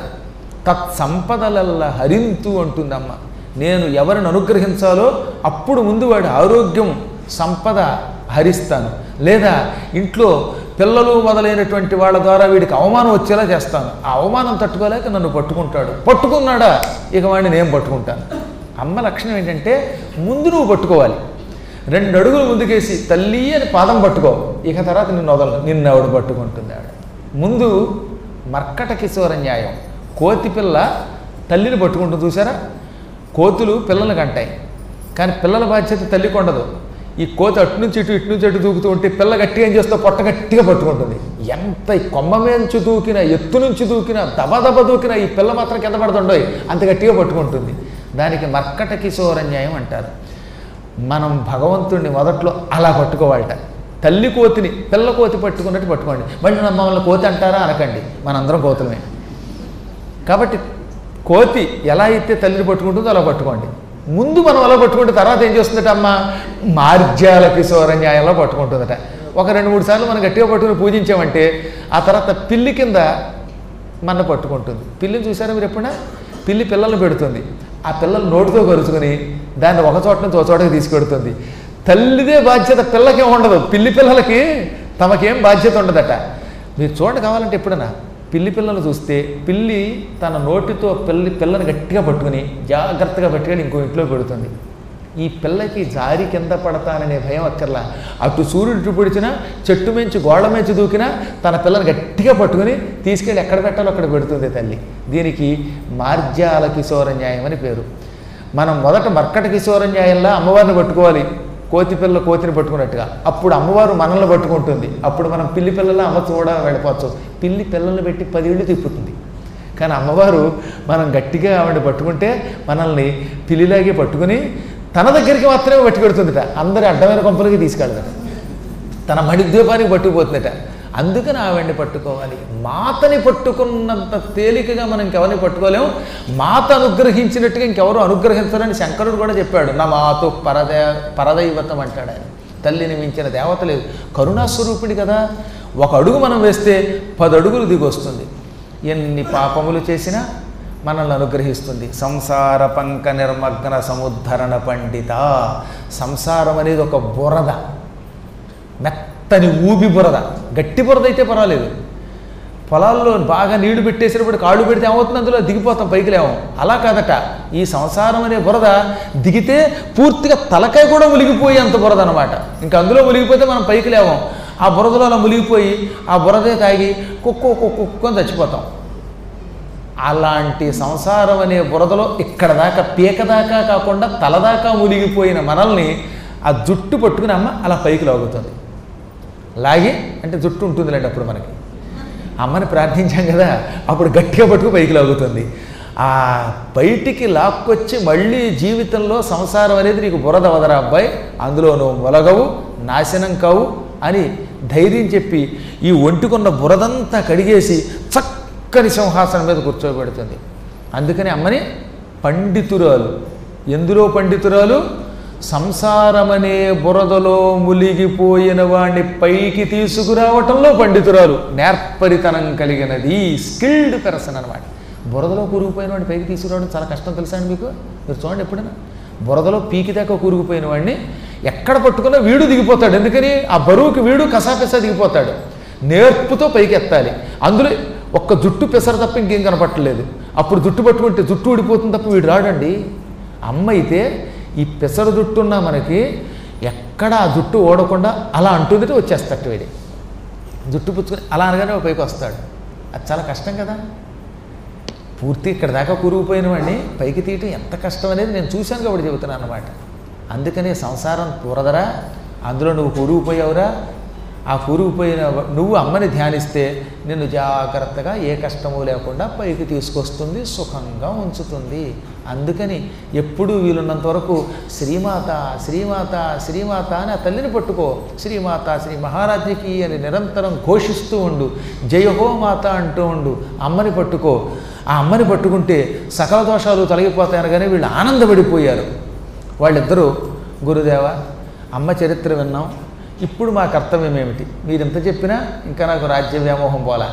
[SPEAKER 1] తత్సంపదలల్ల హరింతు అంటుందమ్మ నేను ఎవరిని అనుగ్రహించాలో అప్పుడు ముందు వాడి ఆరోగ్యం సంపద హరిస్తాను లేదా ఇంట్లో పిల్లలు మొదలైనటువంటి వాళ్ళ ద్వారా వీడికి అవమానం వచ్చేలా చేస్తాను ఆ అవమానం తట్టుకోలేక నన్ను పట్టుకుంటాడు పట్టుకున్నాడా ఇక వాడిని నేను పట్టుకుంటాను అమ్మ లక్షణం ఏంటంటే ముందు నువ్వు పట్టుకోవాలి రెండు అడుగులు ముందుకేసి తల్లి అని పాదం పట్టుకో ఇక తర్వాత నిన్ను వదలను నిన్ను ఆవిడ పట్టుకుంటుంది ఆవిడ ముందు మర్కట కిశోర న్యాయం కోతి పిల్ల తల్లిని పట్టుకుంటుంది చూసారా కోతులు పిల్లలు కంటాయి కానీ పిల్లల బాధ్యత తల్లికి ఉండదు ఈ కోతి అటు నుంచి ఇటు ఇటు నుంచి అటు దూకుతూ ఉంటే పిల్ల గట్టిగా ఏం చేస్తా పొట్ట గట్టిగా పట్టుకుంటుంది ఎంత ఈ కొమ్మ నుంచి దూకినా ఎత్తు నుంచి దూకినా దబ దబ దూకినా ఈ పిల్ల మాత్రం కింద పడుతుండోయ్ అంత గట్టిగా పట్టుకుంటుంది దానికి మర్కట కిశోర న్యాయం అంటారు మనం భగవంతుడిని మొదట్లో అలా పట్టుకోవాలట తల్లి కోతిని పిల్ల కోతి పట్టుకున్నట్టు పట్టుకోండి మళ్ళీ మమ్మల్ని కోతి అంటారా అనకండి మనందరం కోతులమే కాబట్టి కోతి ఎలా అయితే తల్లిని పట్టుకుంటుందో అలా పట్టుకోండి ముందు మనం అలా పట్టుకుంటే తర్వాత ఏం చేస్తుందట అమ్మ మార్జాల కిశోర న్యాయంలో పట్టుకుంటుందట ఒక రెండు మూడు సార్లు మనం గట్టిగా పట్టుకుని పూజించామంటే ఆ తర్వాత పిల్లి కింద మన పట్టుకుంటుంది పిల్లిని చూసారా మీరు ఎప్పుడైనా పిల్లి పిల్లల్ని పెడుతుంది ఆ పిల్లలు నోటితో కరుచుకొని దాన్ని ఒక చోట నుంచి ఒక చోటకి తీసుకెడుతుంది తల్లిదే బాధ్యత పిల్లకేం ఉండదు పిల్లి పిల్లలకి తమకేం బాధ్యత ఉండదట మీరు చూడండి కావాలంటే ఎప్పుడైనా పిల్లి పిల్లలు చూస్తే పిల్లి తన నోటితో పిల్లి పిల్లని గట్టిగా పట్టుకుని జాగ్రత్తగా పట్టుకొని ఇంకో ఇంట్లో పెడుతుంది ఈ పిల్లకి జారి కింద పడతాననే భయం అక్కర్లా అటు సూర్యుడు పొడిచినా చెట్టు మించి గోడ మించి దూకినా తన పిల్లని గట్టిగా పట్టుకుని తీసుకెళ్ళి ఎక్కడ పెట్టాలో అక్కడ పెడుతుంది తల్లి దీనికి మార్జాల కిశోర న్యాయం అని పేరు మనం మొదట మర్కట కిశోర న్యాయంలో అమ్మవారిని పట్టుకోవాలి కోతి పిల్ల కోతిని పట్టుకున్నట్టుగా అప్పుడు అమ్మవారు మనల్ని పట్టుకుంటుంది అప్పుడు మనం పిల్లి పిల్లల అమ్మ చూడ వెళ్ళిపోవచ్చు పిల్లి పిల్లల్ని పెట్టి పదిళ్ళు తిప్పుతుంది కానీ అమ్మవారు మనం గట్టిగా ఆవిడ పట్టుకుంటే మనల్ని పిల్లిలాగే పట్టుకుని తన దగ్గరికి మాత్రమే పట్టుకెడుతుందిట అందరి అడ్డమైన కొంపలకి తీసుకెళ్తాడు తన మణిద్వీపానికి పట్టుకుపోతుందట అందుకని ఆవిడ్ని పట్టుకోవాలి మాతని పట్టుకున్నంత తేలికగా మనం ఇంకెవరిని పట్టుకోలేము మాత అనుగ్రహించినట్టుగా ఇంకెవరు అనుగ్రహించరని శంకరుడు కూడా చెప్పాడు నా మాతు పరదే పరదైవతం అంటాడు ఆయన తల్లిని మించిన దేవత లేదు కరుణాస్వరూపిణి కదా ఒక అడుగు మనం వేస్తే పది అడుగులు దిగొస్తుంది ఎన్ని పాపములు చేసినా మనల్ని అనుగ్రహిస్తుంది సంసార పంక నిర్మగ్న సముద్ధరణ పండిత సంసారం అనేది ఒక బురద మెత్తని ఊబి బురద గట్టి బురద అయితే పర్వాలేదు పొలాల్లో బాగా నీళ్లు పెట్టేసినప్పుడు కాళ్ళు పెడితే ఏమవుతుంది అందులో దిగిపోతాం పైకి లేవం అలా కాదట ఈ సంసారం అనే బురద దిగితే పూర్తిగా తలకాయ కూడా మునిగిపోయి అంత బురద అనమాట ఇంకా అందులో మునిగిపోతే మనం పైకి లేవం ఆ బురదలో అలా మునిగిపోయి ఆ బురదే తాగి కుక్కో కుక్కు అని చచ్చిపోతాం అలాంటి సంసారం అనే బురదలో ఇక్కడ దాకా పీక దాకా కాకుండా తలదాకా మునిగిపోయిన మనల్ని ఆ జుట్టు పట్టుకుని అమ్మ అలా పైకి లాగుతుంది లాగి అంటే జుట్టు ఉంటుందిలేండి అప్పుడు మనకి అమ్మని ప్రార్థించాం కదా అప్పుడు గట్టిగా పట్టుకు పైకి లాగుతుంది ఆ బయటికి లాక్కొచ్చి మళ్ళీ జీవితంలో సంసారం అనేది నీకు బురద వదరా అబ్బాయి అందులో నువ్వు మొలగవు నాశనం కావు అని ధైర్యం చెప్పి ఈ ఒంటికున్న బురదంతా కడిగేసి చక్కని సింహాసనం మీద కూర్చోబెడుతుంది అందుకని అమ్మని పండితురాలు ఎందులో పండితురాలు సంసారమనే బురదలో మునిగిపోయిన వాడిని పైకి తీసుకురావటంలో పండితురాలు నేర్పరితనం కలిగినది స్కిల్డ్ పర్సన్ అనమాట బురదలో కూరుకుపోయిన వాడిని పైకి తీసుకురావడం చాలా కష్టం తెలుసా అండి మీకు మీరు చూడండి ఎప్పుడైనా బురదలో పీకి దాకా కూరుకుపోయిన వాడిని ఎక్కడ పట్టుకున్నా వీడు దిగిపోతాడు ఎందుకని ఆ బరువుకి వీడు కసాపిసా దిగిపోతాడు నేర్పుతో పైకి ఎత్తాలి అందులో ఒక్క జుట్టు పెసర తప్ప ఇంకేం కనపట్టలేదు అప్పుడు జుట్టు పట్టుకుంటే జుట్టు ఊడిపోతుంది తప్ప వీడు రాడండి అమ్మ అయితే ఈ పెసర జుట్టు ఉన్న మనకి ఎక్కడ ఆ జుట్టు ఓడకుండా అలా అంటుంది వచ్చేస్తట్టు వీడి జుట్టు పుచ్చుకొని అలా అనగానే వాడు పైకి వస్తాడు అది చాలా కష్టం కదా పూర్తి ఇక్కడ దాకా కూరుకుపోయిన వాడిని పైకి తీయటం ఎంత కష్టం అనేది నేను చూశాను కాబట్టి చెబుతున్నాను అనమాట అందుకనే సంసారం పూరదరా అందులో నువ్వు కూరుకుపోయావురా ఆ కూరుకుపోయిన వ- నువ్వు అమ్మని ధ్యానిస్తే నిన్ను జాగ్రత్తగా ఏ కష్టము లేకుండా పైకి తీసుకొస్తుంది సుఖంగా ఉంచుతుంది అందుకని ఎప్పుడూ వీలున్నంత వరకు శ్రీమాత శ్రీమాత శ్రీమాత అని ఆ తల్లిని పట్టుకో శ్రీమాత శ్రీ మహారాజ్ఞికి అని నిరంతరం ఘోషిస్తూ ఉండు జయహో మాత అంటూ ఉండు అమ్మని పట్టుకో ఆ అమ్మని పట్టుకుంటే సకల దోషాలు తొలగిపోతాయని కానీ వీళ్ళు ఆనందపడిపోయారు వాళ్ళిద్దరూ గురుదేవ అమ్మ చరిత్ర విన్నాం ఇప్పుడు మా కర్తవ్యం ఏమిటి మీరు ఎంత చెప్పినా ఇంకా నాకు రాజ్య వ్యామోహం పోలా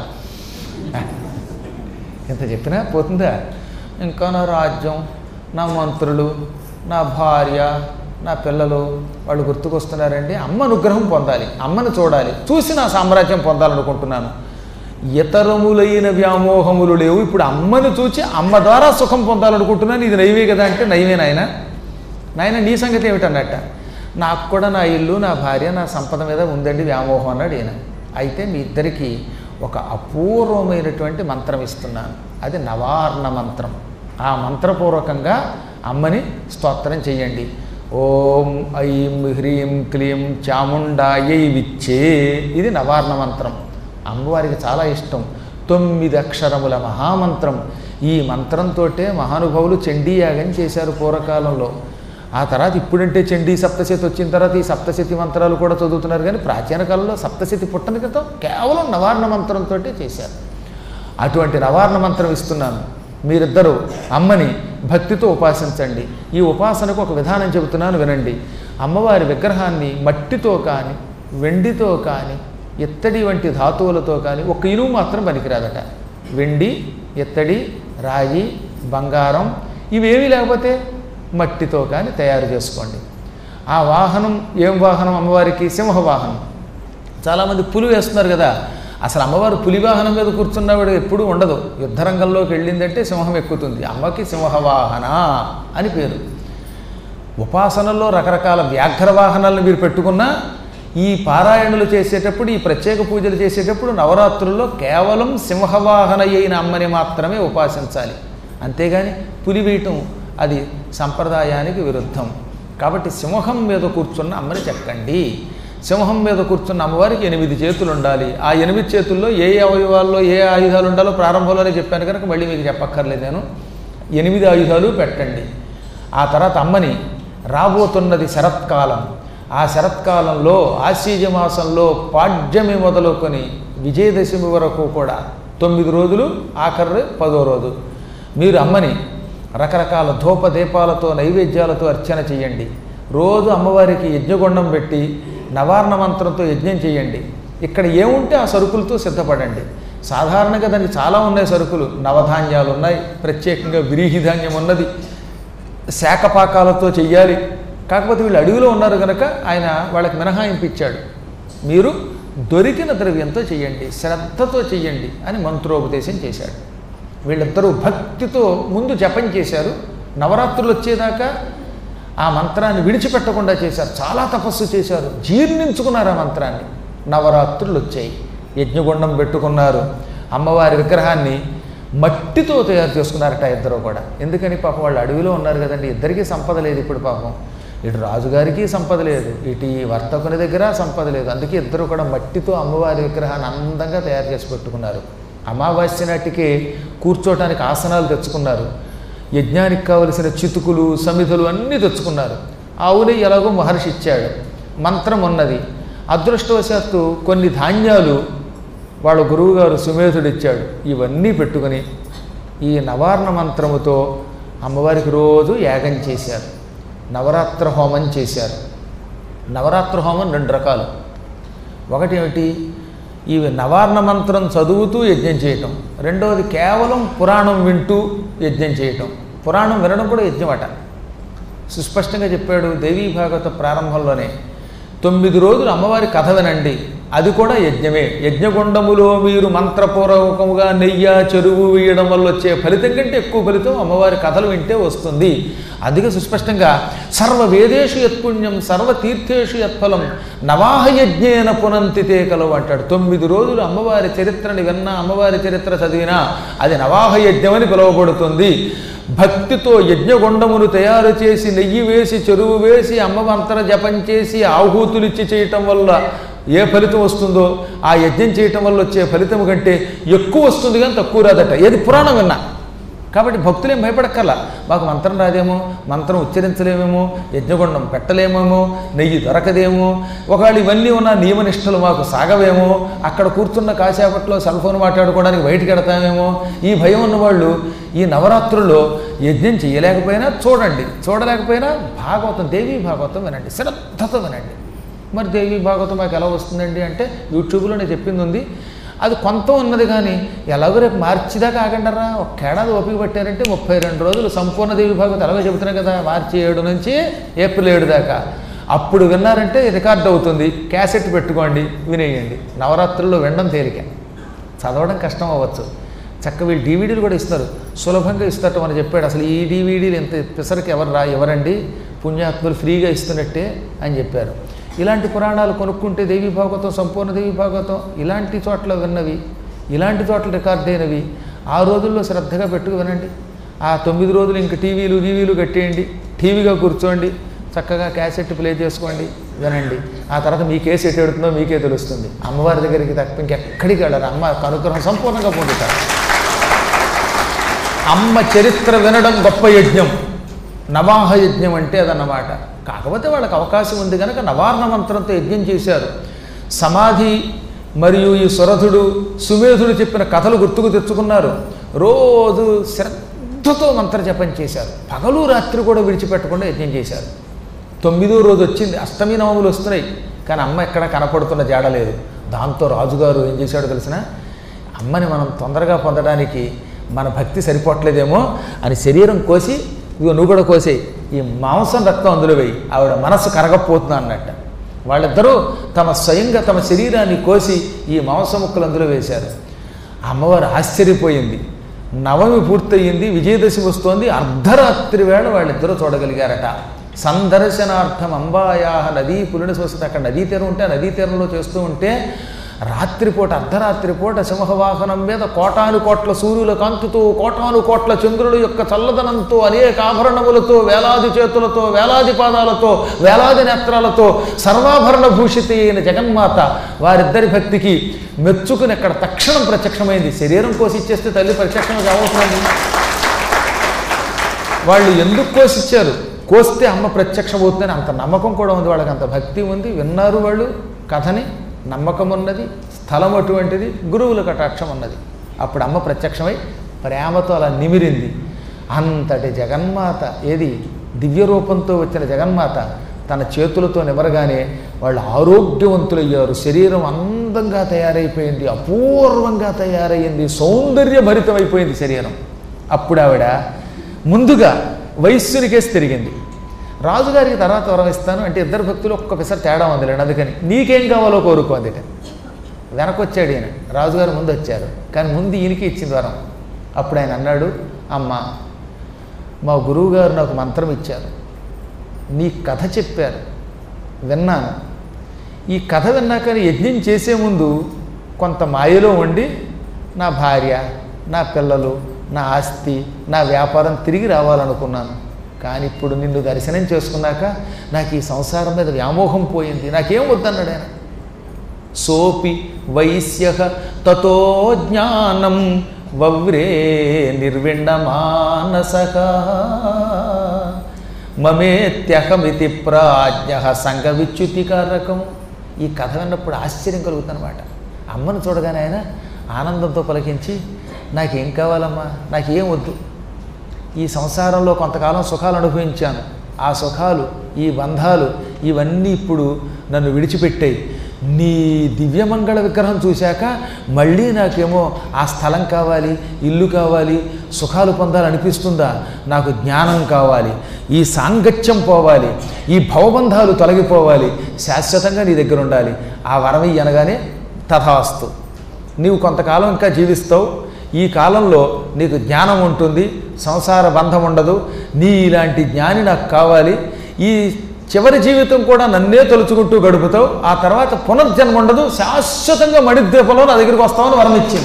[SPEAKER 1] ఎంత చెప్పినా పోతుందా ఇంకా నా రాజ్యం నా మంత్రులు నా భార్య నా పిల్లలు వాళ్ళు గుర్తుకొస్తున్నారండి అమ్మ అనుగ్రహం పొందాలి అమ్మను చూడాలి చూసి నా సామ్రాజ్యం పొందాలనుకుంటున్నాను ఇతరములైన వ్యామోహములు లేవు ఇప్పుడు అమ్మను చూచి అమ్మ ద్వారా సుఖం పొందాలనుకుంటున్నాను ఇది నైవే కదా అంటే నైవే నాయన నాయన నీ సంగతి ఏమిటన్నట్ట నాకు కూడా నా ఇల్లు నా భార్య నా సంపద మీద ఉందండి వ్యామోహం అన్నాడు ఈయన అయితే మీ ఇద్దరికి ఒక అపూర్వమైనటువంటి మంత్రం ఇస్తున్నాను అది నవార్ణ మంత్రం ఆ మంత్రపూర్వకంగా అమ్మని స్తోత్రం చెయ్యండి ఓం ఐం హ్రీం క్లీం చాముండాయై విచ్చే ఇది నవార్ణ మంత్రం అమ్మవారికి చాలా ఇష్టం తొమ్మిది అక్షరముల మహామంత్రం ఈ మంత్రంతో మహానుభావులు చండీయాగం చేశారు పూర్వకాలంలో ఆ తర్వాత ఇప్పుడంటే చండీ సప్తశతి వచ్చిన తర్వాత ఈ సప్తశతి మంత్రాలు కూడా చదువుతున్నారు కానీ ప్రాచీన కాలంలో సప్తశతి పుట్టని క్రితం కేవలం నవార్ణ మంత్రంతో చేశారు అటువంటి నవార్ణ మంత్రం ఇస్తున్నాను మీరిద్దరూ అమ్మని భక్తితో ఉపాసించండి ఈ ఉపాసనకు ఒక విధానం చెబుతున్నాను వినండి అమ్మవారి విగ్రహాన్ని మట్టితో కానీ వెండితో కానీ ఎత్తడి వంటి ధాతువులతో కానీ ఒక ఇనుము మాత్రం పనికిరాదట వెండి ఎత్తడి రాగి బంగారం ఇవేమీ లేకపోతే మట్టితో కానీ తయారు చేసుకోండి ఆ వాహనం ఏం వాహనం అమ్మవారికి సింహ వాహనం చాలామంది పులి వేస్తున్నారు కదా అసలు అమ్మవారు పులి వాహనం మీద కూర్చున్నవాడు ఎప్పుడూ ఉండదు యుద్ధరంగంలోకి వెళ్ళిందంటే సింహం ఎక్కుతుంది అమ్మకి సింహవాహన అని పేరు ఉపాసనలో రకరకాల వ్యాఘ్ర వాహనాలను మీరు పెట్టుకున్నా ఈ పారాయణలు చేసేటప్పుడు ఈ ప్రత్యేక పూజలు చేసేటప్పుడు నవరాత్రుల్లో కేవలం సింహవాహన అయిన అమ్మని మాత్రమే ఉపాసించాలి అంతేగాని పులి వేయటం అది సంప్రదాయానికి విరుద్ధం కాబట్టి సింహం మీద కూర్చున్న అమ్మని చెక్కండి సింహం మీద కూర్చున్న అమ్మవారికి ఎనిమిది చేతులు ఉండాలి ఆ ఎనిమిది చేతుల్లో ఏ అవయవాల్లో ఏ ఆయుధాలు ఉండాలో ప్రారంభంలోనే చెప్పాను కనుక మళ్ళీ మీకు చెప్పక్కర్లేదు నేను ఎనిమిది ఆయుధాలు పెట్టండి ఆ తర్వాత అమ్మని రాబోతున్నది శరత్కాలం ఆ శరత్కాలంలో ఆశ్వీజ మాసంలో పాడ్యమి మొదలుకొని విజయదశమి వరకు కూడా తొమ్మిది రోజులు ఆఖరి పదో రోజు మీరు అమ్మని రకరకాల ధూప దీపాలతో నైవేద్యాలతో అర్చన చేయండి రోజు అమ్మవారికి యజ్ఞగుండం పెట్టి నవార్ణ మంత్రంతో యజ్ఞం చేయండి ఇక్కడ ఏముంటే ఆ సరుకులతో సిద్ధపడండి సాధారణంగా దానికి చాలా ఉన్నాయి సరుకులు నవధాన్యాలు ఉన్నాయి ప్రత్యేకంగా వ్రీహి ధాన్యం ఉన్నది శాఖపాకాలతో చెయ్యాలి కాకపోతే వీళ్ళు అడవిలో ఉన్నారు కనుక ఆయన వాళ్ళకి మినహాయింపు ఇచ్చాడు మీరు దొరికిన ద్రవ్యంతో చెయ్యండి శ్రద్ధతో చెయ్యండి అని మంత్రోపదేశం చేశాడు వీళ్ళిద్దరూ భక్తితో ముందు జపం చేశారు నవరాత్రులు వచ్చేదాకా ఆ మంత్రాన్ని విడిచిపెట్టకుండా చేశారు చాలా తపస్సు చేశారు జీర్ణించుకున్నారు ఆ మంత్రాన్ని నవరాత్రులు వచ్చాయి యజ్ఞగుండం పెట్టుకున్నారు అమ్మవారి విగ్రహాన్ని మట్టితో తయారు చేసుకున్నారట ఇద్దరు కూడా ఎందుకని పాపం వాళ్ళు అడవిలో ఉన్నారు కదండి ఇద్దరికీ సంపద లేదు ఇప్పుడు పాపం ఇటు రాజుగారికి సంపద లేదు ఇటు ఈ వర్తకుని దగ్గర సంపద లేదు అందుకే ఇద్దరు కూడా మట్టితో అమ్మవారి విగ్రహాన్ని అందంగా తయారు చేసి పెట్టుకున్నారు అమావాస్య నాటికి కూర్చోటానికి ఆసనాలు తెచ్చుకున్నారు యజ్ఞానికి కావలసిన చితుకులు సమిధులు అన్నీ తెచ్చుకున్నారు ఆవుని ఎలాగో మహర్షి ఇచ్చాడు మంత్రం ఉన్నది అదృష్టవశాత్తు కొన్ని ధాన్యాలు వాళ్ళ గురువుగారు సుమేధుడు ఇచ్చాడు ఇవన్నీ పెట్టుకొని ఈ నవార్ణ మంత్రముతో అమ్మవారికి రోజు యాగం చేశారు నవరాత్ర హోమం చేశారు నవరాత్ర హోమం రెండు రకాలు ఒకటి ఏమిటి ఈ నవార్ణ మంత్రం చదువుతూ యజ్ఞం చేయటం రెండవది కేవలం పురాణం వింటూ యజ్ఞం చేయటం పురాణం వినడం కూడా యజ్ఞం అట సుస్పష్టంగా చెప్పాడు దేవీ భాగవత ప్రారంభంలోనే తొమ్మిది రోజులు అమ్మవారి కథ వినండి అది కూడా యజ్ఞమే యజ్ఞగుండములో మీరు మంత్రపూర్వకముగా నెయ్య చెరువు వేయడం వల్ల వచ్చే ఫలితం కంటే ఎక్కువ ఫలితం అమ్మవారి కథలు వింటే వస్తుంది అందుకే సుస్పష్టంగా సర్వ వేదేషు యత్పుణ్యం సర్వ తీర్థేషు యత్ఫలం నవాహ యజ్ఞేన పునంతితే కలవు అంటాడు తొమ్మిది రోజులు అమ్మవారి చరిత్రని విన్నా అమ్మవారి చరిత్ర చదివినా అది నవాహ యజ్ఞం అని పిలువబడుతుంది భక్తితో యజ్ఞగుండమును తయారు చేసి నెయ్యి వేసి చెరువు వేసి అమ్మవంతర జపం చేసి ఆహూతులు ఇచ్చి చేయటం వల్ల ఏ ఫలితం వస్తుందో ఆ యజ్ఞం చేయటం వల్ల వచ్చే ఫలితం కంటే ఎక్కువ వస్తుంది కానీ తక్కువ రాదట ఏది పురాణం విన్నా కాబట్టి భక్తులేం భయపడక్కర్లా మాకు మంత్రం రాదేమో మంత్రం ఉచ్చరించలేమేమో యజ్ఞగుండం పెట్టలేమేమో నెయ్యి దొరకదేమో ఒకవేళ ఇవన్నీ ఉన్న నియమనిష్టలు మాకు సాగవేమో అక్కడ కూర్చున్న కాసేపట్లో సెల్ ఫోన్ మాట్లాడుకోవడానికి బయటికి వెడతామేమో ఈ భయం ఉన్నవాళ్ళు ఈ నవరాత్రుల్లో యజ్ఞం చేయలేకపోయినా చూడండి చూడలేకపోయినా భాగవతం దేవీ భాగవతం వినండి శ్రద్ధతో వినండి మరి దేవీ భాగవతం మాకు ఎలా వస్తుందండి అంటే యూట్యూబ్లో నేను చెప్పింది ఉంది అది కొంత ఉన్నది కానీ ఎలాగో రేపు మార్చి దాకా ఆగండరా ఒక ఏడాది ఓపిక పట్టారంటే ముప్పై రెండు రోజులు సంపూర్ణ దేవి భాగవతం ఎలాగో చెబుతున్నాం కదా మార్చి ఏడు నుంచి ఏప్రిల్ ఏడు దాకా అప్పుడు విన్నారంటే రికార్డ్ అవుతుంది క్యాసెట్ పెట్టుకోండి వినేయండి నవరాత్రుల్లో వినడం తేలిక చదవడం కష్టం అవ్వచ్చు చక్క వీళ్ళు డీవీడీలు కూడా ఇస్తారు సులభంగా ఇస్తారట మనం చెప్పాడు అసలు ఈ డీవీడీలు ఎంత పిసరికి ఎవరు రా ఎవరండి పుణ్యాత్ములు ఫ్రీగా ఇస్తున్నట్టే అని చెప్పారు ఇలాంటి పురాణాలు కొనుక్కుంటే దేవి భాగవతం సంపూర్ణ దేవి భాగవతం ఇలాంటి చోట్ల విన్నవి ఇలాంటి చోట్ల రికార్డ్ అయినవి ఆ రోజుల్లో శ్రద్ధగా పెట్టుకు వినండి ఆ తొమ్మిది రోజులు ఇంక టీవీలు టీవీలు కట్టేయండి టీవీగా కూర్చోండి చక్కగా క్యాసెట్ ప్లే చేసుకోండి వినండి ఆ తర్వాత మీ కేసు ఎటు ఎడుతుందో మీకే తెలుస్తుంది అమ్మవారి దగ్గరికి తప్ప ఇంకెక్కడికి వెళ్ళరు అమ్మ అనుగ్రహం సంపూర్ణంగా పొందుతారు అమ్మ చరిత్ర వినడం గొప్ప యజ్ఞం నవాహ యజ్ఞం అంటే అదన్నమాట కాకపోతే వాళ్ళకి అవకాశం ఉంది కనుక నవార్ణ మంత్రంతో యజ్ఞం చేశారు సమాధి మరియు ఈ సురథుడు సుమేధుడు చెప్పిన కథలు గుర్తుకు తెచ్చుకున్నారు రోజు శ్రద్ధతో మంత్ర జపం చేశారు పగలు రాత్రి కూడా విడిచిపెట్టకుండా యజ్ఞం చేశారు తొమ్మిదో రోజు వచ్చింది అష్టమి నవములు వస్తున్నాయి కానీ అమ్మ ఎక్కడ కనపడుతున్న జాడలేదు దాంతో రాజుగారు ఏం చేశాడో తెలిసిన అమ్మని మనం తొందరగా పొందడానికి మన భక్తి సరిపోవట్లేదేమో అని శరీరం కోసి ఇదిగో నువ్వు కూడా కోసేయి ఈ మాంసం రక్తం అందులో వేయి ఆవిడ మనస్సు కరగపోతుంది అన్నట్ట వాళ్ళిద్దరూ తమ స్వయంగా తమ శరీరాన్ని కోసి ఈ మాంస ముక్కలు అందులో వేశారు అమ్మవారు ఆశ్చర్యపోయింది నవమి పూర్తయింది విజయదశమి వస్తోంది అర్ధరాత్రి వేళ వాళ్ళిద్దరూ చూడగలిగారట సందర్శనార్థం అంబాయా నదీ పులిని చూస్తే అక్కడ నదీ తీరం ఉంటే ఆ నదీ తీరంలో చేస్తూ ఉంటే రాత్రిపూట అర్ధరాత్రి పూట సింహవాహనం మీద కోటాను కోట్ల సూర్యుల కాంతితో కోటాను కోట్ల చంద్రుల యొక్క చల్లదనంతో అనేక ఆభరణములతో వేలాది చేతులతో వేలాది పాదాలతో వేలాది నేత్రాలతో సర్వాభరణ భూషితి అయిన జగన్మాత వారిద్దరి భక్తికి మెచ్చుకుని అక్కడ తక్షణం ప్రత్యక్షమైంది శరీరం కోసి ఇచ్చేస్తే తల్లి ప్రత్యక్షం కావట్లేదు వాళ్ళు ఎందుకు కోసిచ్చారు కోస్తే అమ్మ ప్రత్యక్షమవుతుందని అంత నమ్మకం కూడా ఉంది వాళ్ళకి అంత భక్తి ఉంది విన్నారు వాళ్ళు కథని నమ్మకం ఉన్నది స్థలం అటువంటిది గురువుల కటాక్షం ఉన్నది అప్పుడు అమ్మ ప్రత్యక్షమై ప్రేమతో అలా నిమిరింది అంతటి జగన్మాత ఏది దివ్య రూపంతో వచ్చిన జగన్మాత తన చేతులతో నిమరగానే వాళ్ళు ఆరోగ్యవంతులయ్యారు శరీరం అందంగా తయారైపోయింది అపూర్వంగా తయారయ్యింది సౌందర్యభరితమైపోయింది శరీరం అప్పుడు ఆవిడ ముందుగా వైశ్యునికేసి తిరిగింది రాజుగారికి తర్వాత వరం ఇస్తాను అంటే ఇద్దరు భక్తులు ఒక్క పిసర తేడా ఉందిలేండి అందుకని నీకేం కావాలో కోరుకో అందుట వెనకొచ్చాడు ఈయన రాజుగారు ముందు వచ్చారు కానీ ముందు ఈయనకి ఇచ్చింది వరం అప్పుడు ఆయన అన్నాడు అమ్మ మా గురువుగారు నాకు మంత్రం ఇచ్చారు నీ కథ చెప్పారు విన్నాను ఈ కథ విన్నాక యజ్ఞం చేసే ముందు కొంత మాయలో ఉండి నా భార్య నా పిల్లలు నా ఆస్తి నా వ్యాపారం తిరిగి రావాలనుకున్నాను కానీ ఇప్పుడు నిన్ను దర్శనం చేసుకున్నాక నాకు ఈ సంసారం మీద వ్యామోహం పోయింది నాకేం వద్దన్నాడు ఆయన సోపి వైశ్య తతో జ్ఞానం వవ్రే నిర్విణమానసక మమేత్యహమితి ప్రాజ్ఞ సంఘ విచ్యుతికారకం ఈ కథ విన్నప్పుడు ఆశ్చర్యం కలుగుతుందన్నమాట అమ్మను చూడగానే ఆయన ఆనందంతో పలికించి నాకేం కావాలమ్మా నాకేం వద్దు ఈ సంసారంలో కొంతకాలం సుఖాలు అనుభవించాను ఆ సుఖాలు ఈ బంధాలు ఇవన్నీ ఇప్పుడు నన్ను విడిచిపెట్టాయి నీ దివ్యమంగళ విగ్రహం చూశాక మళ్ళీ నాకేమో ఆ స్థలం కావాలి ఇల్లు కావాలి సుఖాలు పొందాలనిపిస్తుందా నాకు జ్ఞానం కావాలి ఈ సాంగత్యం పోవాలి ఈ భవబంధాలు తొలగిపోవాలి శాశ్వతంగా నీ దగ్గర ఉండాలి ఆ వరం ఇయ్యి అనగానే తథాస్తు నీవు కొంతకాలం ఇంకా జీవిస్తావు ఈ కాలంలో నీకు జ్ఞానం ఉంటుంది సంసార బంధం ఉండదు నీ ఇలాంటి జ్ఞాని నాకు కావాలి ఈ చివరి జీవితం కూడా నన్నే తలుచుకుంటూ గడుపుతావు ఆ తర్వాత పునర్జన్మ ఉండదు శాశ్వతంగా మణిద్వీపంలో నా దగ్గరికి వస్తామని వరం ఇచ్చింది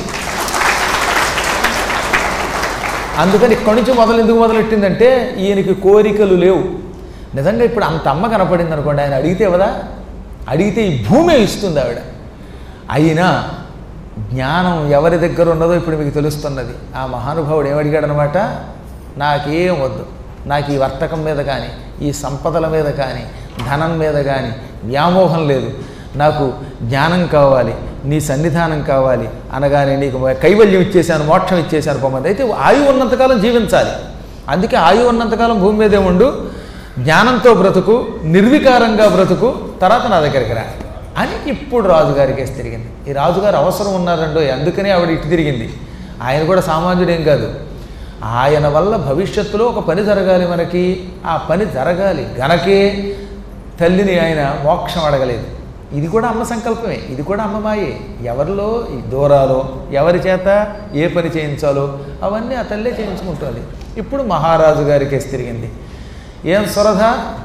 [SPEAKER 1] అందుకని ఇక్కడి నుంచి మొదలు ఎందుకు మొదలెట్టిందంటే ఈయనకి కోరికలు లేవు నిజంగా ఇప్పుడు అంత అమ్మ కనపడింది అనుకోండి ఆయన అడిగితే కదా అడిగితే ఈ భూమే ఇస్తుంది ఆవిడ అయినా జ్ఞానం ఎవరి దగ్గర ఉన్నదో ఇప్పుడు మీకు తెలుస్తున్నది ఆ మహానుభావుడు ఏమడిగాడనమాట నాకేం వద్దు నాకు ఈ వర్తకం మీద కానీ ఈ సంపదల మీద కానీ ధనం మీద కానీ వ్యామోహం లేదు నాకు జ్ఞానం కావాలి నీ సన్నిధానం కావాలి అనగానే నీకు కైవల్యం ఇచ్చేశాను మోక్షం ఇచ్చేశాను పొమ్మంది అయితే ఆయువు ఉన్నంతకాలం జీవించాలి అందుకే ఆయువు ఉన్నంతకాలం భూమి మీదే ఉండు జ్ఞానంతో బ్రతుకు నిర్వికారంగా బ్రతుకు తర్వాత నా దగ్గరికి రా అని ఇప్పుడు రాజుగారికి వేసి తిరిగింది ఈ రాజుగారు అవసరం ఉన్నారండో అందుకనే ఆవిడ ఇటు తిరిగింది ఆయన కూడా సామాన్యుడేం కాదు ఆయన వల్ల భవిష్యత్తులో ఒక పని జరగాలి మనకి ఆ పని జరగాలి గనకే తల్లిని ఆయన మోక్షం అడగలేదు ఇది కూడా అమ్మ సంకల్పమే ఇది కూడా అమ్మ మాయే ఎవరిలో ఈ దూరాలో ఎవరి చేత ఏ పని చేయించాలో అవన్నీ ఆ తల్లే చేయించుకుంటుంది ఇప్పుడు మహారాజు గారికి వేసి తిరిగింది ఏం సురధ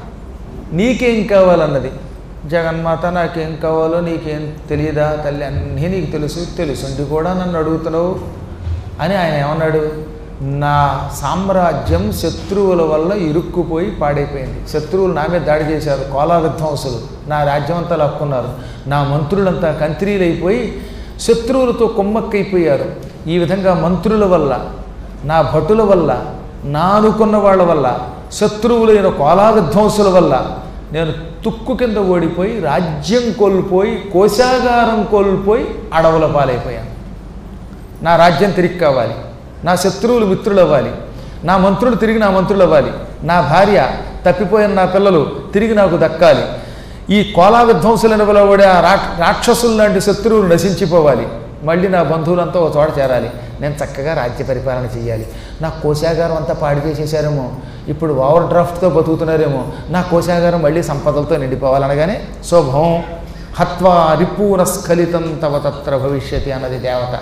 [SPEAKER 1] నీకేం కావాలన్నది జగన్మాత నాకేం కావాలో నీకేం తెలియదా తల్లి అన్నీ నీకు తెలుసు తెలుసుండి కూడా నన్ను అడుగుతున్నావు అని ఆయన ఏమన్నాడు నా సామ్రాజ్యం శత్రువుల వల్ల ఇరుక్కుపోయి పాడైపోయింది శత్రువులు నా మీద దాడి చేశారు కోలా విధ్వంసులు నా రాజ్యం అంతా లాక్కున్నారు నా మంత్రులంతా కంత్రీలైపోయి శత్రువులతో కుమ్మక్కైపోయారు ఈ విధంగా మంత్రుల వల్ల నా భటుల వల్ల నా అనుకున్న వాళ్ళ వల్ల శత్రువులైన కోలా విధ్వంసుల వల్ల నేను తుక్కు కింద ఓడిపోయి రాజ్యం కోల్పోయి కోశాగారం కోల్పోయి అడవుల పాలైపోయాను నా రాజ్యం తిరిగి కావాలి నా శత్రువులు మిత్రులు అవ్వాలి నా మంత్రులు తిరిగి నా మంత్రులు అవ్వాలి నా భార్య తప్పిపోయిన నా పిల్లలు తిరిగి నాకు దక్కాలి ఈ కోలా విధ్వంసులను పిలవడే ఆ రా రాక్షసులు లాంటి శత్రువులు నశించిపోవాలి మళ్ళీ నా బంధువులంతా ఒక చోట చేరాలి నేను చక్కగా రాజ్య పరిపాలన చేయాలి నా కోశాగారం అంతా పాడు చేసేసారేమో ఇప్పుడు ఓవర్ డ్రాఫ్ట్తో బతుకుతున్నారేమో నా కోశాగారం మళ్ళీ సంపదలతో నిండిపోవాలనగానే శోభం హత్వా రిపూన స్ఖలితం తవ తత్ర భవిష్యతి అన్నది దేవత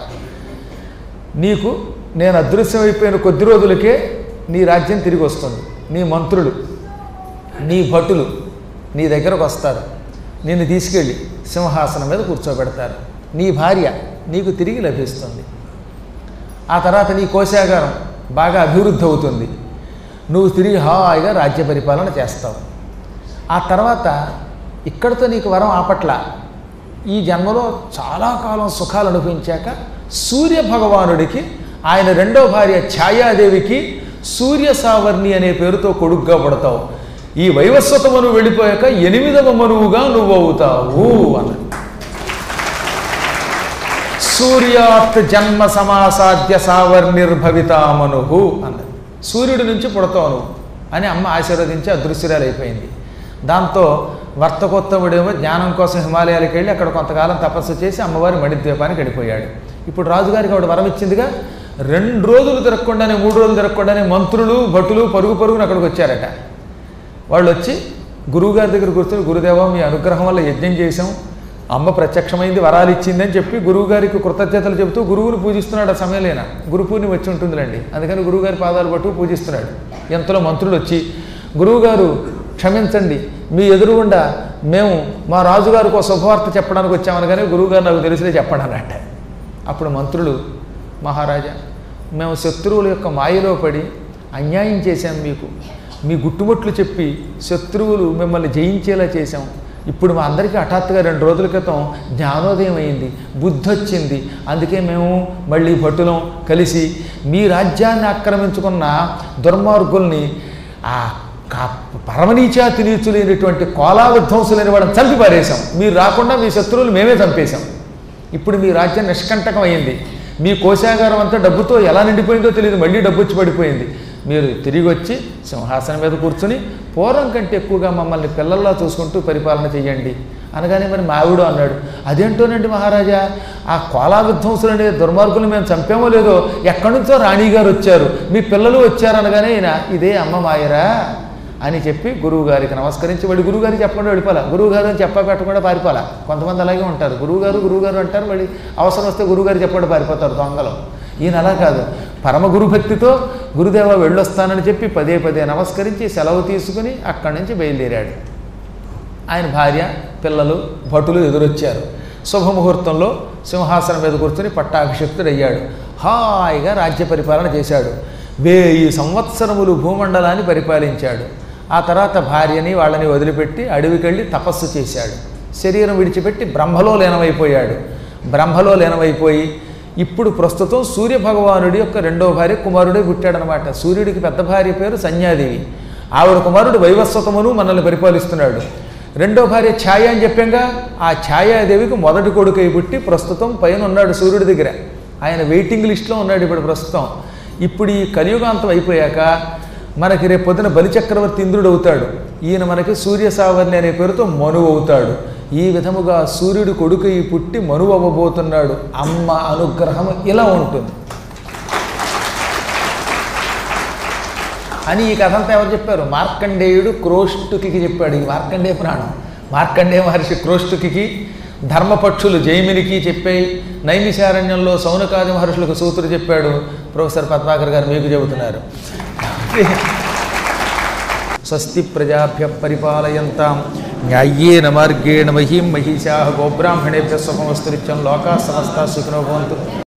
[SPEAKER 1] నీకు నేను అదృశ్యమైపోయిన కొద్ది రోజులకే నీ రాజ్యం తిరిగి వస్తుంది నీ మంత్రులు నీ భటులు నీ దగ్గరకు వస్తారు నిన్ను తీసుకెళ్ళి సింహాసనం మీద కూర్చోబెడతారు నీ భార్య నీకు తిరిగి లభిస్తుంది ఆ తర్వాత నీ కోశాగారం బాగా అభివృద్ధి అవుతుంది నువ్వు తిరిగి హాయిగా రాజ్య పరిపాలన చేస్తావు ఆ తర్వాత ఇక్కడితో నీకు వరం ఆపట్ల ఈ జన్మలో చాలా కాలం సుఖాలు అనుభవించాక సూర్య భగవానుడికి ఆయన రెండో భార్య ఛాయాదేవికి సూర్య సావర్ణి అనే పేరుతో కొడుగ్గా పడతావు ఈ వైవస్వత మనువు వెళ్ళిపోయాక ఎనిమిదవ మనువుగా నువ్వు అవుతావు అన్నది సూర్యాత్ జన్మ సమాసాధ్య సావర్ణిర్భవితామనుహు అన్నది సూర్యుడి నుంచి పుడతావు నువ్వు అని అమ్మ ఆశీర్వదించి అదృశ్యురాలు అయిపోయింది దాంతో వర్తకోత్తముడేమో జ్ఞానం కోసం హిమాలయాలకు వెళ్ళి అక్కడ కొంతకాలం తపస్సు చేసి అమ్మవారి మణిద్వీపానికి వెళ్ళిపోయాడు ఇప్పుడు రాజుగారికి ఆవిడ వరం ఇచ్చిందిగా రెండు రోజులు తిరగకుండానే మూడు రోజులు తిరగకుండానే మంత్రులు భటులు పరుగు పరుగున అక్కడికి వచ్చారట వాళ్ళు వచ్చి గురువుగారి దగ్గర కూర్చొని గురుదేవ మీ అనుగ్రహం వల్ల యజ్ఞం చేశాం అమ్మ ప్రత్యక్షమైంది వరాలు ఇచ్చిందని చెప్పి గురువుగారికి కృతజ్ఞతలు చెబుతూ గురువుని పూజిస్తున్నాడు ఆ సమయంలోనా గురు పూర్ణిమ వచ్చి ఉంటుందిలేండి అందుకని గురువుగారి పాదాలు పట్టు పూజిస్తున్నాడు ఎంతలో మంత్రులు వచ్చి గురువుగారు క్షమించండి మీ ఎదురుగుండా మేము మా రాజుగారికి ఒక శుభవార్త చెప్పడానికి వచ్చామని కానీ గురువుగారు నాకు తెలిసినే చెప్పండి అన్నట్ట అప్పుడు మంత్రులు మహారాజా మేము శత్రువుల యొక్క మాయలో పడి అన్యాయం చేశాం మీకు మీ గుట్టుముట్లు చెప్పి శత్రువులు మిమ్మల్ని జయించేలా చేశాం ఇప్పుడు మా అందరికీ హఠాత్తుగా రెండు రోజుల క్రితం జ్ఞానోదయం అయింది బుద్ధి వచ్చింది అందుకే మేము మళ్ళీ భటులం కలిసి మీ రాజ్యాన్ని ఆక్రమించుకున్న దుర్మార్గుల్ని ఆ కా- పరమనీచాతి నీచులైనటువంటి కోలా విధ్వంసులైన వాళ్ళని చంపి పారేశాం మీరు రాకుండా మీ శత్రువులు మేమే చంపేశాం ఇప్పుడు మీ రాజ్యం నిష్కంటకం అయింది మీ కోశాగారం అంతా డబ్బుతో ఎలా నిండిపోయిందో తెలియదు మళ్ళీ డబ్బు వచ్చి పడిపోయింది మీరు తిరిగి వచ్చి సింహాసనం మీద కూర్చుని పూర్వం కంటే ఎక్కువగా మమ్మల్ని పిల్లల్లా చూసుకుంటూ పరిపాలన చేయండి అనగానే మరి మావిడు అన్నాడు అదేంటోనండి మహారాజా ఆ కోలా విధ్వంసులు అనే దుర్మార్గులు మేము చంపేమో లేదో ఎక్కడి నుంచో రాణిగారు వచ్చారు మీ పిల్లలు వచ్చారు అనగానే ఈయన ఇదే అమ్మ మాయరా అని చెప్పి గురువు గారికి నమస్కరించి వాడి గురువు గారికి చెప్పకుండా వెళ్ళిపోలే గురువు గారు అని చెప్ప పెట్టకుండా పారిపోలే కొంతమంది అలాగే ఉంటారు గురువు గారు గురువు గారు అంటారు మళ్ళీ అవసరం వస్తే గురువు గారు చెప్పకుండా పారిపోతారు దొంగలు ఈయన అలా కాదు పరమ గురుభక్తితో గురుదేవ వెళ్ళొస్తానని చెప్పి పదే పదే నమస్కరించి సెలవు తీసుకుని అక్కడి నుంచి బయలుదేరాడు ఆయన భార్య పిల్లలు భటులు ఎదురొచ్చారు శుభముహూర్తంలో సింహాసనం మీద కూర్చొని పట్టాభిషిక్తుడయ్యాడు హాయిగా రాజ్య పరిపాలన చేశాడు వెయ్యి సంవత్సరములు భూమండలాన్ని పరిపాలించాడు ఆ తర్వాత భార్యని వాళ్ళని వదిలిపెట్టి అడవికెళ్ళి తపస్సు చేశాడు శరీరం విడిచిపెట్టి బ్రహ్మలో లీనమైపోయాడు బ్రహ్మలో లీనమైపోయి ఇప్పుడు ప్రస్తుతం సూర్య భగవానుడి యొక్క రెండో భార్య కుమారుడే పుట్టాడనమాట సూర్యుడికి పెద్ద భార్య పేరు సంధ్యాదేవి ఆవిడ కుమారుడు వైవస్వతమును మనల్ని పరిపాలిస్తున్నాడు రెండో భార్య ఛాయ అని చెప్పాగా ఆ ఛాయాదేవికి మొదటి కొడుకు అయి పుట్టి ప్రస్తుతం పైన ఉన్నాడు సూర్యుడి దగ్గర ఆయన వెయిటింగ్ లిస్ట్లో ఉన్నాడు ఇప్పుడు ప్రస్తుతం ఇప్పుడు ఈ కలియుగాంతం అయిపోయాక మనకి రేపు పొద్దున బలిచక్రవర్తి ఇంద్రుడు అవుతాడు ఈయన మనకి సూర్య సావర్ణి అనే పేరుతో మనువు అవుతాడు ఈ విధముగా సూర్యుడు కొడుకు ఈ పుట్టి మనువు అవ్వబోతున్నాడు అమ్మ అనుగ్రహం ఇలా ఉంటుంది అని ఈ కథ అంతా ఎవరు చెప్పారు మార్కండేయుడు క్రోష్టుకి చెప్పాడు ఈ మార్కండేయ పురాణం మార్కండేయ మహర్షి క్రోష్టుకి ధర్మపక్షులు జైమినికి చెప్పాయి నైమిశారణ్యంలో సౌనకాది మహర్షులకు సూత్రుడు చెప్పాడు ప్రొఫెసర్ పద్మాకర్ గారు మీకు చెబుతున్నారు స్వస్తి ప్రజాభ్య పరిపాలయంతాం న్యాయ్యేన మార్గేణ మహీం మహిషా గోబ్రాహ్మణేభ్య సుఖమస్తు నిత్యం లోకా సమస్త సుఖినో భవంతు